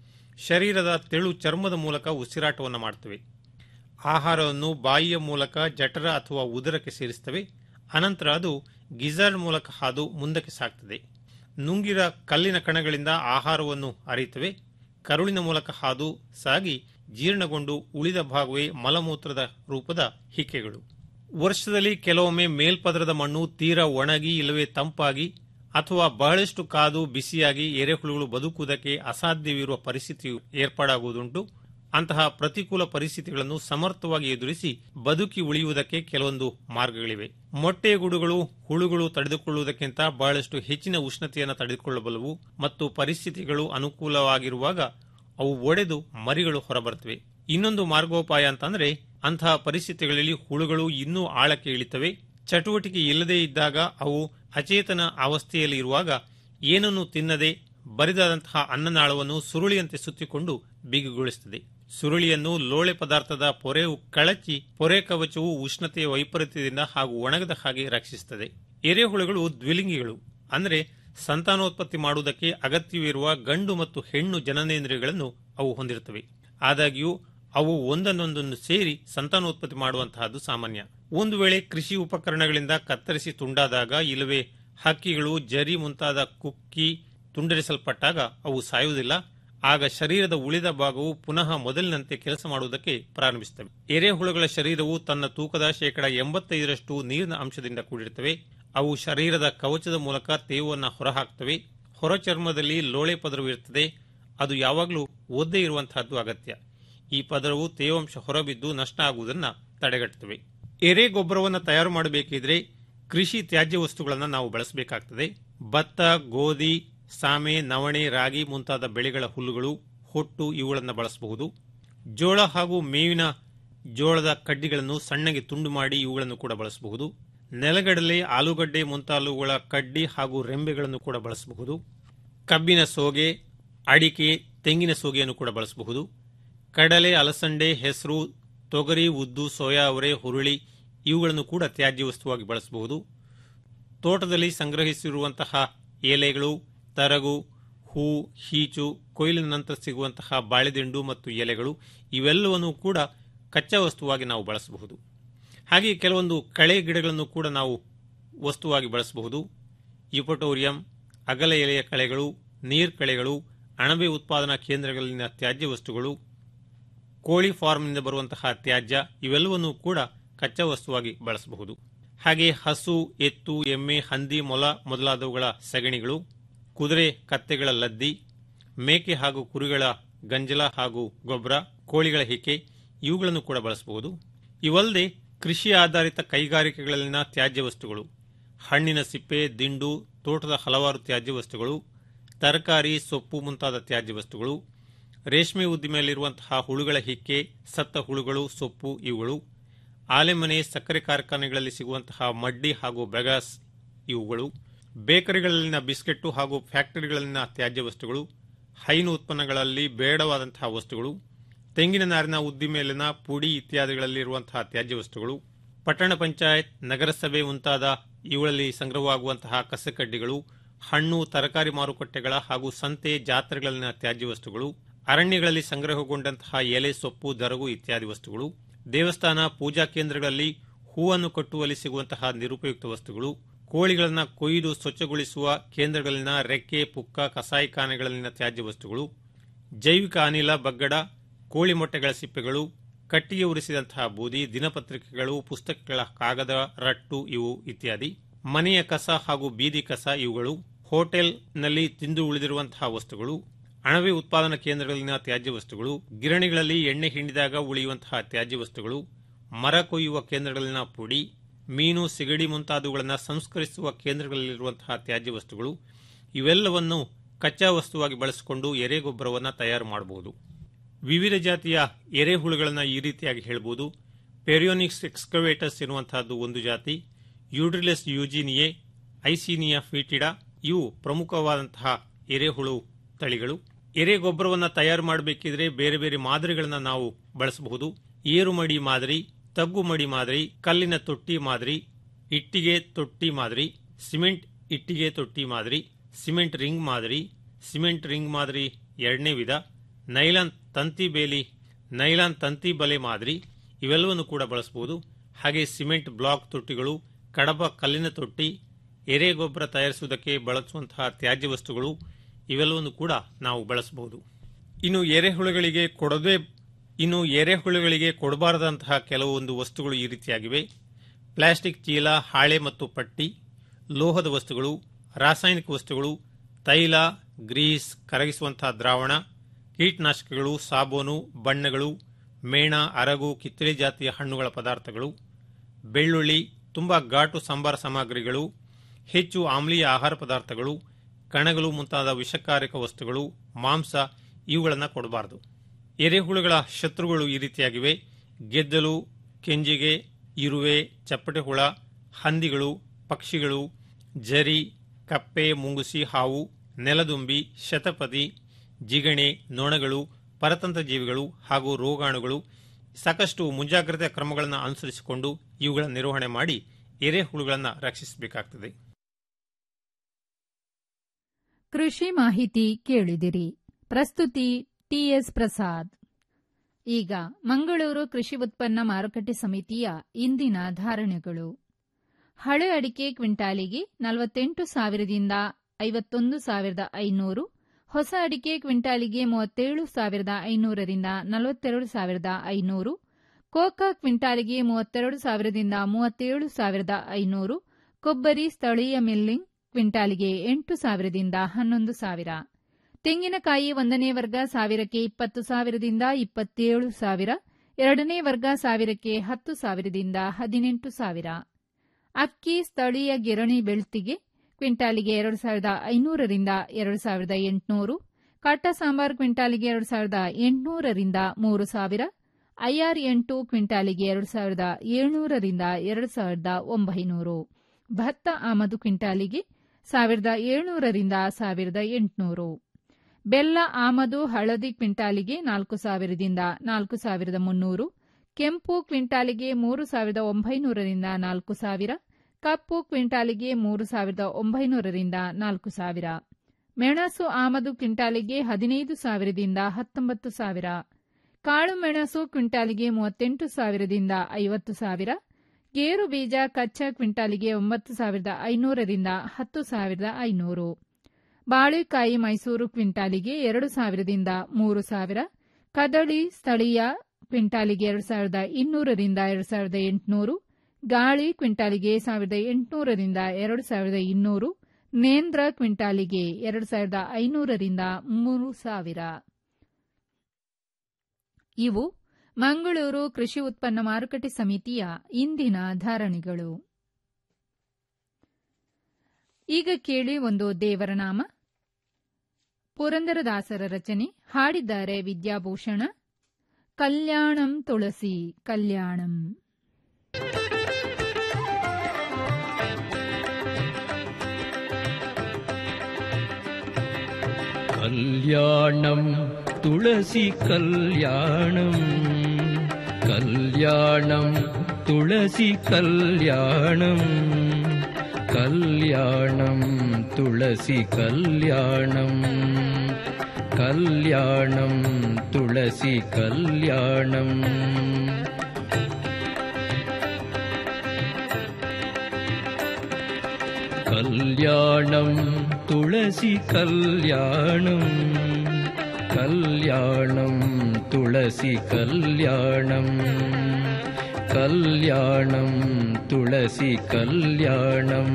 ಶರೀರದ ತೆಳು ಚರ್ಮದ ಮೂಲಕ ಉಸಿರಾಟವನ್ನು ಮಾಡುತ್ತವೆ ಆಹಾರವನ್ನು ಬಾಯಿಯ ಮೂಲಕ ಜಠರ ಅಥವಾ ಉದರಕ್ಕೆ ಸೇರಿಸುತ್ತವೆ ಅನಂತರ ಅದು ಗಿಜರ್ಡ್ ಮೂಲಕ ಹಾದು ಮುಂದಕ್ಕೆ ಸಾಗ್ತದೆ ನುಂಗಿರ ಕಲ್ಲಿನ ಕಣಗಳಿಂದ ಆಹಾರವನ್ನು ಅರಿಯುತ್ತವೆ ಕರುಳಿನ ಮೂಲಕ ಹಾದು ಸಾಗಿ ಜೀರ್ಣಗೊಂಡು ಉಳಿದ ಭಾಗವೇ ಮಲಮೂತ್ರದ ರೂಪದ ಹಿಕ್ಕೆಗಳು ವರ್ಷದಲ್ಲಿ ಕೆಲವೊಮ್ಮೆ ಮೇಲ್ಪದರದ ಮಣ್ಣು ತೀರಾ ಒಣಗಿ ಇಲ್ಲವೇ ತಂಪಾಗಿ ಅಥವಾ ಬಹಳಷ್ಟು ಕಾದು ಬಿಸಿಯಾಗಿ ಎರೆಹುಳುಗಳು ಬದುಕುವುದಕ್ಕೆ ಅಸಾಧ್ಯವಿರುವ ಪರಿಸ್ಥಿತಿ ಏರ್ಪಾಡಾಗುವುದುಂಟು ಅಂತಹ ಪ್ರತಿಕೂಲ ಪರಿಸ್ಥಿತಿಗಳನ್ನು ಸಮರ್ಥವಾಗಿ ಎದುರಿಸಿ ಬದುಕಿ ಉಳಿಯುವುದಕ್ಕೆ ಕೆಲವೊಂದು ಮಾರ್ಗಗಳಿವೆ ಮೊಟ್ಟೆ ಗುಡುಗಳು ಹುಳುಗಳು ತಡೆದುಕೊಳ್ಳುವುದಕ್ಕಿಂತ ಬಹಳಷ್ಟು ಹೆಚ್ಚಿನ ಉಷ್ಣತೆಯನ್ನು ತಡೆದುಕೊಳ್ಳಬಲ್ಲವು ಮತ್ತು ಪರಿಸ್ಥಿತಿಗಳು ಅನುಕೂಲವಾಗಿರುವಾಗ ಅವು ಒಡೆದು ಮರಿಗಳು ಹೊರಬರ್ತವೆ ಇನ್ನೊಂದು ಮಾರ್ಗೋಪಾಯ ಅಂತಂದ್ರೆ ಅಂತಹ ಪರಿಸ್ಥಿತಿಗಳಲ್ಲಿ ಹುಳುಗಳು ಇನ್ನೂ ಆಳಕ್ಕೆ ಇಳಿತವೆ ಚಟುವಟಿಕೆ ಇಲ್ಲದೇ ಇದ್ದಾಗ ಅವು ಅಚೇತನ ಅವಸ್ಥೆಯಲ್ಲಿ ಇರುವಾಗ ಏನನ್ನು ತಿನ್ನದೆ ಬರಿದಾದಂತಹ ಅನ್ನನಾಳವನ್ನು ಸುರುಳಿಯಂತೆ ಸುತ್ತಿಕೊಂಡು ಬಿಗಿಗೊಳಿಸುತ್ತದೆ ಸುರುಳಿಯನ್ನು ಲೋಳೆ ಪದಾರ್ಥದ ಪೊರೆ ಕಳಚಿ ಪೊರೆ ಕವಚವು ಉಷ್ಣತೆಯ ವೈಪರೀತ್ಯದಿಂದ ಹಾಗೂ ಒಣಗದ ಹಾಗೆ ರಕ್ಷಿಸುತ್ತದೆ ಎರೆಹುಳುಗಳು ದ್ವಿಲಿಂಗಿಗಳು ಅಂದರೆ ಸಂತಾನೋತ್ಪತ್ತಿ ಮಾಡುವುದಕ್ಕೆ ಅಗತ್ಯವಿರುವ ಗಂಡು ಮತ್ತು ಹೆಣ್ಣು ಜನನೇಂದ್ರಿಯಗಳನ್ನು ಅವು ಹೊಂದಿರುತ್ತವೆ ಆದಾಗ್ಯೂ ಅವು ಒಂದನ್ನೊಂದನ್ನು ಸೇರಿ ಸಂತಾನೋತ್ಪತ್ತಿ ಮಾಡುವಂತಹದ್ದು ಸಾಮಾನ್ಯ ಒಂದು ವೇಳೆ ಕೃಷಿ ಉಪಕರಣಗಳಿಂದ ಕತ್ತರಿಸಿ ತುಂಡಾದಾಗ ಇಲ್ಲವೇ ಹಕ್ಕಿಗಳು ಜರಿ ಮುಂತಾದ ಕುಕ್ಕಿ ತುಂಡರಿಸಲ್ಪಟ್ಟಾಗ ಅವು ಸಾಯುವುದಿಲ್ಲ ಆಗ ಶರೀರದ ಉಳಿದ ಭಾಗವು ಪುನಃ ಮೊದಲಿನಂತೆ ಕೆಲಸ ಮಾಡುವುದಕ್ಕೆ ಪ್ರಾರಂಭಿಸುತ್ತವೆ ಎರೆಹುಳುಗಳ ಶರೀರವು ತನ್ನ ತೂಕದ ಶೇಕಡ ಎಂಬತ್ತೈದರಷ್ಟು ನೀರಿನ ಅಂಶದಿಂದ ಕೂಡಿರುತ್ತವೆ ಅವು ಶರೀರದ ಕವಚದ ಮೂಲಕ ತೇವವನ್ನು ಹೊರಹಾಕ್ತವೆ ಹೊರ ಚರ್ಮದಲ್ಲಿ ಲೋಳೆ ಪದರವು ಇರುತ್ತದೆ ಅದು ಯಾವಾಗಲೂ ಒದ್ದೇ ಇರುವಂತಹದ್ದು ಅಗತ್ಯ ಈ ಪದರವು ತೇವಾಂಶ ಹೊರಬಿದ್ದು ನಷ್ಟ ಆಗುವುದನ್ನು ತಡೆಗಟ್ಟುತ್ತವೆ ಎರೆ ಗೊಬ್ಬರವನ್ನು ತಯಾರು ಮಾಡಬೇಕಿದ್ರೆ ಕೃಷಿ ತ್ಯಾಜ್ಯ ವಸ್ತುಗಳನ್ನು ನಾವು ಬಳಸಬೇಕಾಗ್ತದೆ ಭತ್ತ ಗೋಧಿ ಸಾಮೆ ನವಣೆ ರಾಗಿ ಮುಂತಾದ ಬೆಳೆಗಳ ಹುಲ್ಲುಗಳು ಹೊಟ್ಟು ಇವುಗಳನ್ನು ಬಳಸಬಹುದು ಜೋಳ ಹಾಗೂ ಮೇವಿನ ಜೋಳದ ಕಡ್ಡಿಗಳನ್ನು ಸಣ್ಣಗೆ ತುಂಡು ಮಾಡಿ ಇವುಗಳನ್ನು ಕೂಡ ಬಳಸಬಹುದು ನೆಲಗಡಲೆ ಆಲೂಗಡ್ಡೆ ಮುಂತಾದವುಗಳ ಕಡ್ಡಿ ಹಾಗೂ ರೆಂಬೆಗಳನ್ನು ಕೂಡ ಬಳಸಬಹುದು ಕಬ್ಬಿನ ಸೋಗೆ ಅಡಿಕೆ ತೆಂಗಿನ ಸೋಗೆಯನ್ನು ಕೂಡ ಬಳಸಬಹುದು ಕಡಲೆ ಅಲಸಂಡೆ ಹೆಸರು ತೊಗರಿ ಉದ್ದು ಸೋಯಾ ಅವರೆ ಹುರುಳಿ ಇವುಗಳನ್ನು ಕೂಡ ತ್ಯಾಜ್ಯ ವಸ್ತುವಾಗಿ ಬಳಸಬಹುದು ತೋಟದಲ್ಲಿ ಸಂಗ್ರಹಿಸಿರುವಂತಹ ಎಲೆಗಳು ತರಗು ಹೂ ಹೀಚು ಕೊಯ್ಲಿನ ನಂತರ ಸಿಗುವಂತಹ ಬಾಳೆದಿಂಡು ಮತ್ತು ಎಲೆಗಳು ಇವೆಲ್ಲವನ್ನು ಕೂಡ ಕಚ್ಚಾ ವಸ್ತುವಾಗಿ ನಾವು ಬಳಸಬಹುದು ಹಾಗೆ ಕೆಲವೊಂದು ಕಳೆ ಗಿಡಗಳನ್ನು ಕೂಡ ನಾವು ವಸ್ತುವಾಗಿ ಬಳಸಬಹುದು ಯುಪಟೋರಿಯಂ ಅಗಲ ಎಲೆಯ ಕಳೆಗಳು ನೀರ್ ಕಳೆಗಳು ಅಣಬೆ ಉತ್ಪಾದನಾ ಕೇಂದ್ರಗಳಲ್ಲಿನ ತ್ಯಾಜ್ಯ ವಸ್ತುಗಳು ಕೋಳಿ ಫಾರ್ಮ್ನಿಂದ ಬರುವಂತಹ ತ್ಯಾಜ್ಯ ಇವೆಲ್ಲವನ್ನೂ ಕೂಡ ಕಚ್ಚಾ ವಸ್ತುವಾಗಿ ಬಳಸಬಹುದು ಹಾಗೆ ಹಸು ಎತ್ತು ಎಮ್ಮೆ ಹಂದಿ ಮೊಲ ಮೊದಲಾದವುಗಳ ಸಗಣಿಗಳು ಕುದುರೆ ಕತ್ತೆಗಳ ಲದ್ದಿ ಮೇಕೆ ಹಾಗೂ ಕುರಿಗಳ ಗಂಜಲ ಹಾಗೂ ಗೊಬ್ಬರ ಕೋಳಿಗಳ ಹಿಕೆ ಇವುಗಳನ್ನು ಕೂಡ ಬಳಸಬಹುದು ಇವಲ್ಲದೆ ಕೃಷಿ ಆಧಾರಿತ ಕೈಗಾರಿಕೆಗಳಲ್ಲಿನ ತ್ಯಾಜ್ಯ ವಸ್ತುಗಳು ಹಣ್ಣಿನ ಸಿಪ್ಪೆ ದಿಂಡು ತೋಟದ ಹಲವಾರು ತ್ಯಾಜ್ಯ ವಸ್ತುಗಳು ತರಕಾರಿ ಸೊಪ್ಪು ಮುಂತಾದ ತ್ಯಾಜ್ಯ ವಸ್ತುಗಳು ರೇಷ್ಮೆ ಉದ್ದಿಮೆಯಲ್ಲಿರುವಂತಹ ಹುಳುಗಳ ಹಿಕ್ಕೆ ಸತ್ತ ಹುಳುಗಳು ಸೊಪ್ಪು ಇವುಗಳು ಆಲೆಮನೆ ಸಕ್ಕರೆ ಕಾರ್ಖಾನೆಗಳಲ್ಲಿ ಸಿಗುವಂತಹ ಮಡ್ಡಿ ಹಾಗೂ ಬೆಗಾಸ್ ಇವುಗಳು ಬೇಕರಿಗಳಲ್ಲಿನ ಬಿಸ್ಕೆಟ್ಟು ಹಾಗೂ ಫ್ಯಾಕ್ಟರಿಗಳಲ್ಲಿನ ತ್ಯಾಜ್ಯ ವಸ್ತುಗಳು ಹೈನು ಉತ್ಪನ್ನಗಳಲ್ಲಿ ಬೇಡವಾದಂತಹ ವಸ್ತುಗಳು ತೆಂಗಿನ ನಾರಿನ ಉದ್ದಿಮೆಯಲ್ಲಿನ ಪುಡಿ ಇತ್ಯಾದಿಗಳಲ್ಲಿರುವಂತಹ ತ್ಯಾಜ್ಯ ವಸ್ತುಗಳು ಪಟ್ಟಣ ಪಂಚಾಯತ್ ನಗರಸಭೆ ಮುಂತಾದ ಇವುಗಳಲ್ಲಿ ಸಂಗ್ರಹವಾಗುವಂತಹ ಕಸಕಡ್ಡಿಗಳು ಹಣ್ಣು ತರಕಾರಿ ಮಾರುಕಟ್ಟೆಗಳ ಹಾಗೂ ಸಂತೆ ಜಾತ್ರೆಗಳಲ್ಲಿನ ತ್ಯಾಜ್ಯ ವಸ್ತುಗಳು ಅರಣ್ಯಗಳಲ್ಲಿ ಸಂಗ್ರಹಗೊಂಡಂತಹ ಎಲೆ ಸೊಪ್ಪು ದರಗು ಇತ್ಯಾದಿ ವಸ್ತುಗಳು ದೇವಸ್ಥಾನ ಪೂಜಾ ಕೇಂದ್ರಗಳಲ್ಲಿ ಹೂವನ್ನು ಕಟ್ಟುವಲ್ಲಿ ಸಿಗುವಂತಹ ನಿರುಪಯುಕ್ತ ವಸ್ತುಗಳು ಕೋಳಿಗಳನ್ನು ಕೊಯ್ದು ಸ್ವಚ್ಛಗೊಳಿಸುವ ಕೇಂದ್ರಗಳಲ್ಲಿನ ರೆಕ್ಕೆ ಪುಕ್ಕ ಕಸಾಯಿಖಾನೆಗಳಲ್ಲಿನ ತ್ಯಾಜ್ಯ ವಸ್ತುಗಳು ಜೈವಿಕ ಅನಿಲ ಬಗ್ಗಡ ಕೋಳಿ ಮೊಟ್ಟೆಗಳ ಸಿಪ್ಪೆಗಳು ಕಟ್ಟಿಗೆ ಉರಿಸಿದಂತಹ ಬೂದಿ ದಿನಪತ್ರಿಕೆಗಳು ಪುಸ್ತಕಗಳ ಕಾಗದ ರಟ್ಟು ಇವು ಇತ್ಯಾದಿ ಮನೆಯ ಕಸ ಹಾಗೂ ಬೀದಿ ಕಸ ಇವುಗಳು ಹೋಟೆಲ್ನಲ್ಲಿ ತಿಂದು ಉಳಿದಿರುವಂತಹ ವಸ್ತುಗಳು ಅಣಬೆ ಉತ್ಪಾದನಾ ಕೇಂದ್ರಗಳಲ್ಲಿನ ತ್ಯಾಜ್ಯ ವಸ್ತುಗಳು ಗಿರಣಿಗಳಲ್ಲಿ ಎಣ್ಣೆ ಹಿಂಡಿದಾಗ ಉಳಿಯುವಂತಹ ತ್ಯಾಜ್ಯ ವಸ್ತುಗಳು ಮರ ಕೊಯ್ಯುವ ಕೇಂದ್ರಗಳಲ್ಲಿನ ಪುಡಿ ಮೀನು ಸಿಗಡಿ ಮುಂತಾದವುಗಳನ್ನು ಸಂಸ್ಕರಿಸುವ ಕೇಂದ್ರಗಳಲ್ಲಿರುವಂತಹ ತ್ಯಾಜ್ಯ ವಸ್ತುಗಳು ಇವೆಲ್ಲವನ್ನು ಕಚ್ಚಾ ವಸ್ತುವಾಗಿ ಬಳಸಿಕೊಂಡು ಎರೆಗೊಬ್ಬರವನ್ನು ತಯಾರು ಮಾಡಬಹುದು ವಿವಿಧ ಜಾತಿಯ ಎರೆಹುಳುಗಳನ್ನು ಈ ರೀತಿಯಾಗಿ ಹೇಳಬಹುದು ಪೆರಿಯೋನಿಕ್ಸ್ ಎಕ್ಸ್ಕವೇಟರ್ಸ್ ಎನ್ನುವಂತಹದ್ದು ಒಂದು ಜಾತಿ ಯೂಡ್ರಿಲೆಸ್ ಯೂಜಿನಿಯೆ ಐಸೀನಿಯಾ ಫೀಟಿಡಾ ಇವು ಪ್ರಮುಖವಾದಂತಹ ಎರೆಹುಳು ತಳಿಗಳು ಎರೆಗೊಬ್ಬರವನ್ನು ತಯಾರು ಮಾಡಬೇಕಿದ್ರೆ ಬೇರೆ ಬೇರೆ ಮಾದರಿಗಳನ್ನು ನಾವು ಬಳಸಬಹುದು ಏರುಮಡಿ ಮಾದರಿ ತಗ್ಗು ಮಡಿ ಮಾದರಿ ಕಲ್ಲಿನ ತೊಟ್ಟಿ ಮಾದರಿ ಇಟ್ಟಿಗೆ ತೊಟ್ಟಿ ಮಾದರಿ ಸಿಮೆಂಟ್ ಇಟ್ಟಿಗೆ ತೊಟ್ಟಿ ಮಾದರಿ ಸಿಮೆಂಟ್ ರಿಂಗ್ ಮಾದರಿ ಸಿಮೆಂಟ್ ರಿಂಗ್ ಮಾದರಿ ಎರಡನೇ ವಿಧ ನೈಲಾನ್ ತಂತಿ ಬೇಲಿ ನೈಲಾನ್ ತಂತಿ ಬಲೆ ಮಾದರಿ ಇವೆಲ್ಲವನ್ನು ಕೂಡ ಬಳಸಬಹುದು ಹಾಗೆ ಸಿಮೆಂಟ್ ಬ್ಲಾಕ್ ತೊಟ್ಟಿಗಳು ಕಡಬ ಕಲ್ಲಿನ ತೊಟ್ಟಿ ಎರೆಗೊಬ್ಬರ ತಯಾರಿಸುವುದಕ್ಕೆ ಬಳಸುವಂತಹ ತ್ಯಾಜ್ಯ ವಸ್ತುಗಳು ಇವೆಲ್ಲವನ್ನು ಕೂಡ ನಾವು ಬಳಸಬಹುದು ಇನ್ನು ಎರೆಹುಳುಗಳಿಗೆ ಕೊಡದೆ ಇನ್ನು ಎರೆಹುಳುಗಳಿಗೆ ಕೊಡಬಾರದಂತಹ ಕೆಲವೊಂದು ವಸ್ತುಗಳು ಈ ರೀತಿಯಾಗಿವೆ ಪ್ಲಾಸ್ಟಿಕ್ ಚೀಲ ಹಾಳೆ ಮತ್ತು ಪಟ್ಟಿ ಲೋಹದ ವಸ್ತುಗಳು ರಾಸಾಯನಿಕ ವಸ್ತುಗಳು ತೈಲ ಗ್ರೀಸ್ ಕರಗಿಸುವಂತಹ ದ್ರಾವಣ ಕೀಟನಾಶಕಗಳು ಸಾಬೂನು ಬಣ್ಣಗಳು ಮೇಣ ಅರಗು ಕಿತ್ತಳೆ ಜಾತಿಯ ಹಣ್ಣುಗಳ ಪದಾರ್ಥಗಳು ಬೆಳ್ಳುಳ್ಳಿ ತುಂಬ ಘಾಟು ಸಂಬಾರ ಸಾಮಗ್ರಿಗಳು ಹೆಚ್ಚು ಆಮ್ಲೀಯ ಆಹಾರ ಪದಾರ್ಥಗಳು ಕಣಗಳು ಮುಂತಾದ ವಿಷಕಾರಕ ವಸ್ತುಗಳು ಮಾಂಸ ಇವುಗಳನ್ನು ಕೊಡಬಾರದು ಎರೆಹುಳುಗಳ ಶತ್ರುಗಳು ಈ ರೀತಿಯಾಗಿವೆ ಗೆದ್ದಲು ಕೆಂಜಿಗೆ ಇರುವೆ ಚಪ್ಪಟೆ ಹುಳ ಹಂದಿಗಳು ಪಕ್ಷಿಗಳು ಜರಿ ಕಪ್ಪೆ ಮುಂಗುಸಿ ಹಾವು ನೆಲದುಂಬಿ ಶತಪದಿ ಜಿಗಣೆ ನೊಣಗಳು ಪರತಂತ್ರ ಜೀವಿಗಳು ಹಾಗೂ ರೋಗಾಣುಗಳು ಸಾಕಷ್ಟು ಮುಂಜಾಗ್ರತಾ ಕ್ರಮಗಳನ್ನು ಅನುಸರಿಸಿಕೊಂಡು ಇವುಗಳ ನಿರ್ವಹಣೆ ಮಾಡಿ ಎರೆಹುಳುಗಳನ್ನು ರಕ್ಷಿಸಬೇಕಾಗ್ತದೆ ಕೃಷಿ ಮಾಹಿತಿ ಕೇಳಿದಿರಿ ಪ್ರಸ್ತುತಿ ಟಿಎಸ್ ಪ್ರಸಾದ್ ಈಗ ಮಂಗಳೂರು ಕೃಷಿ ಉತ್ಪನ್ನ ಮಾರುಕಟ್ಟೆ ಸಮಿತಿಯ ಇಂದಿನ ಧಾರಣೆಗಳು ಹಳೆ ಅಡಿಕೆ ಕ್ವಿಂಟಾಲಿಗೆ ನಲವತ್ತೆಂಟು ಸಾವಿರದಿಂದ ಐವತ್ತೊಂದು ಸಾವಿರದ ಐನೂರು ಹೊಸ ಅಡಿಕೆ ಕ್ವಿಂಟಾಲಿಗೆ ಮೂವತ್ತೇಳು ಸಾವಿರದ ಐನೂರರಿಂದ ನಲವತ್ತೆರಡು ಸಾವಿರದ ಐನೂರು ಕೋಕಾ ಕ್ವಿಂಟಾಲಿಗೆ ಮೂವತ್ತೆರಡು ಸಾವಿರದಿಂದ ಮೂವತ್ತೇಳು ಸಾವಿರದ ಐನೂರು ಕೊಬ್ಬರಿ ಸ್ಥಳೀಯ ಮಿಲ್ಲಿಂಗ್ ಕ್ವಿಂಟಾಲಿಗೆ ಎಂಟು ಸಾವಿರದಿಂದ ಹನ್ನೊಂದು ಸಾವಿರ ತೆಂಗಿನಕಾಯಿ ಒಂದನೇ ವರ್ಗ ಸಾವಿರಕ್ಕೆ ಇಪ್ಪತ್ತು ಸಾವಿರದಿಂದ ಇಪ್ಪತ್ತೇಳು ಸಾವಿರ ಎರಡನೇ ವರ್ಗ ಸಾವಿರಕ್ಕೆ ಹತ್ತು ಸಾವಿರದಿಂದ ಹದಿನೆಂಟು ಸಾವಿರ ಅಕ್ಕಿ ಸ್ಥಳೀಯ ಗಿರಣಿ ಬೆಳ್ತಿಗೆ ಕ್ವಿಂಟಾಲಿಗೆ ಎರಡು ಸಾವಿರದ ಐನೂರರಿಂದ ಎರಡು ಸಾವಿರದ ಎಂಟುನೂರು ಕಾಟ ಸಾಂಬಾರ್ ಕ್ವಿಂಟಾಲಿಗೆ ಎರಡು ಸಾವಿರದ ಎಂಟುನೂರರಿಂದ ಮೂರು ಸಾವಿರ ಐಆರ್ ಎಂಟು ಕ್ವಿಂಟಾಲಿಗೆ ಎರಡು ಸಾವಿರದ ಏಳ್ನೂರರಿಂದ ಎರಡು ಸಾವಿರದ ಒಂಬೈನೂರು ಭತ್ತ ಆಮದು ಕ್ವಿಂಟಾಲಿಗೆ ಸಾವಿರದ ಏಳ್ನೂರರಿಂದ ಸಾವಿರದ ಎಂಟುನೂರು ಬೆಲ್ಲ ಆಮದು ಹಳದಿ ಕ್ವಿಂಟಾಲಿಗೆ ನಾಲ್ಕು ಸಾವಿರದಿಂದ ನಾಲ್ಕು ಸಾವಿರದ ಮುನ್ನೂರು ಕೆಂಪು ಕ್ವಿಂಟಾಲಿಗೆ ಮೂರು ಸಾವಿರದ ಒಂಬೈನೂರರಿಂದ ನಾಲ್ಕು ಸಾವಿರ ಕಪ್ಪು ಕ್ವಿಂಟಾಲಿಗೆ ಮೂರು ಸಾವಿರದ ಒಂಬೈನೂರರಿಂದ ನಾಲ್ಕು ಸಾವಿರ ಮೆಣಸು ಆಮದು ಕ್ವಿಂಟಾಲಿಗೆ ಹದಿನೈದು ಸಾವಿರದಿಂದ ಹತ್ತೊಂಬತ್ತು ಸಾವಿರ ಕಾಳು ಮೆಣಸು ಕ್ವಿಂಟಾಲಿಗೆ ಮೂವತ್ತೆಂಟು ಸಾವಿರದಿಂದ ಐವತ್ತು ಸಾವಿರ ಗೇರು ಬೀಜ ಕಚ್ಚಾ ಕ್ವಿಂಟಾಲಿಗೆ ಒಂಬತ್ತು ಸಾವಿರದ ಐನೂರರಿಂದ ಹತ್ತು ಸಾವಿರದ ಐನೂರು ಬಾಳೆಕಾಯಿ ಮೈಸೂರು ಕ್ವಿಂಟಾಲಿಗೆ ಎರಡು ಸಾವಿರದಿಂದ ಮೂರು ಸಾವಿರ ಕದಳಿ ಸ್ಥಳೀಯ ಕ್ವಿಂಟಾಲಿಗೆ ಎರಡು ಸಾವಿರದ ಇನ್ನೂರರಿಂದ ಎರಡು ಸಾವಿರದ ಎಂಟುನೂರು ಗಾಳಿ ಕ್ವಿಂಟಾಲಿಗೆ ಸಾವಿರದ ಎಂಟುನೂರರಿಂದ ಎರಡು ಸಾವಿರದ ಇನ್ನೂರು ನೇಂದ್ರ ಕ್ವಿಂಟಾಲಿಗೆ ಎರಡು ಸಾವಿರದ ಐನೂರರಿಂದ ಮೂರು ಸಾವಿರ ಇವು ಮಂಗಳೂರು ಕೃಷಿ ಉತ್ಪನ್ನ ಮಾರುಕಟ್ಟೆ ಸಮಿತಿಯ ಇಂದಿನ ಧಾರಣೆಗಳು ಈಗ ಕೇಳಿ ಒಂದು ದೇವರ ನಾಮ ಪುರಂದರದಾಸರ ರಚನೆ ಹಾಡಿದ್ದಾರೆ ವಿದ್ಯಾಭೂಷಣ ಕಲ್ಯಾಣಂ ತುಳಸಿ ಕಲ್ಯಾಣಂ കല്യാണം തുളസി കല്യാണം കല്യാണം തുളസി കല്യാണം കല്യാണം തുളസി കല്യാണം കല്യാണം തുളസി കല്യാണം കല്യാണം തുളസി കല്യാണം കല്യാണം തുളസി കല്യാണം കല്യാണം തുളസി കല്യാണം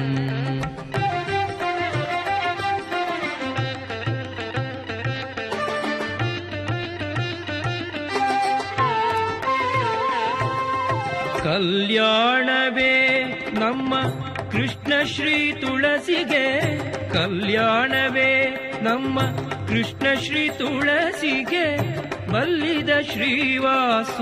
ಕಲ್ಯಾಣವೇ ನಮ್ಮ ಕೃಷ್ಣ ಶ್ರೀ ತುಳಸಿಗೆ ಕಲ್ಯಾಣವೇ ನಮ್ಮ ಕೃಷ್ಣ ಶ್ರೀ ತುಳಸಿಗೆ ಬಲ್ಲಿದ ಶ್ರೀವಾಸು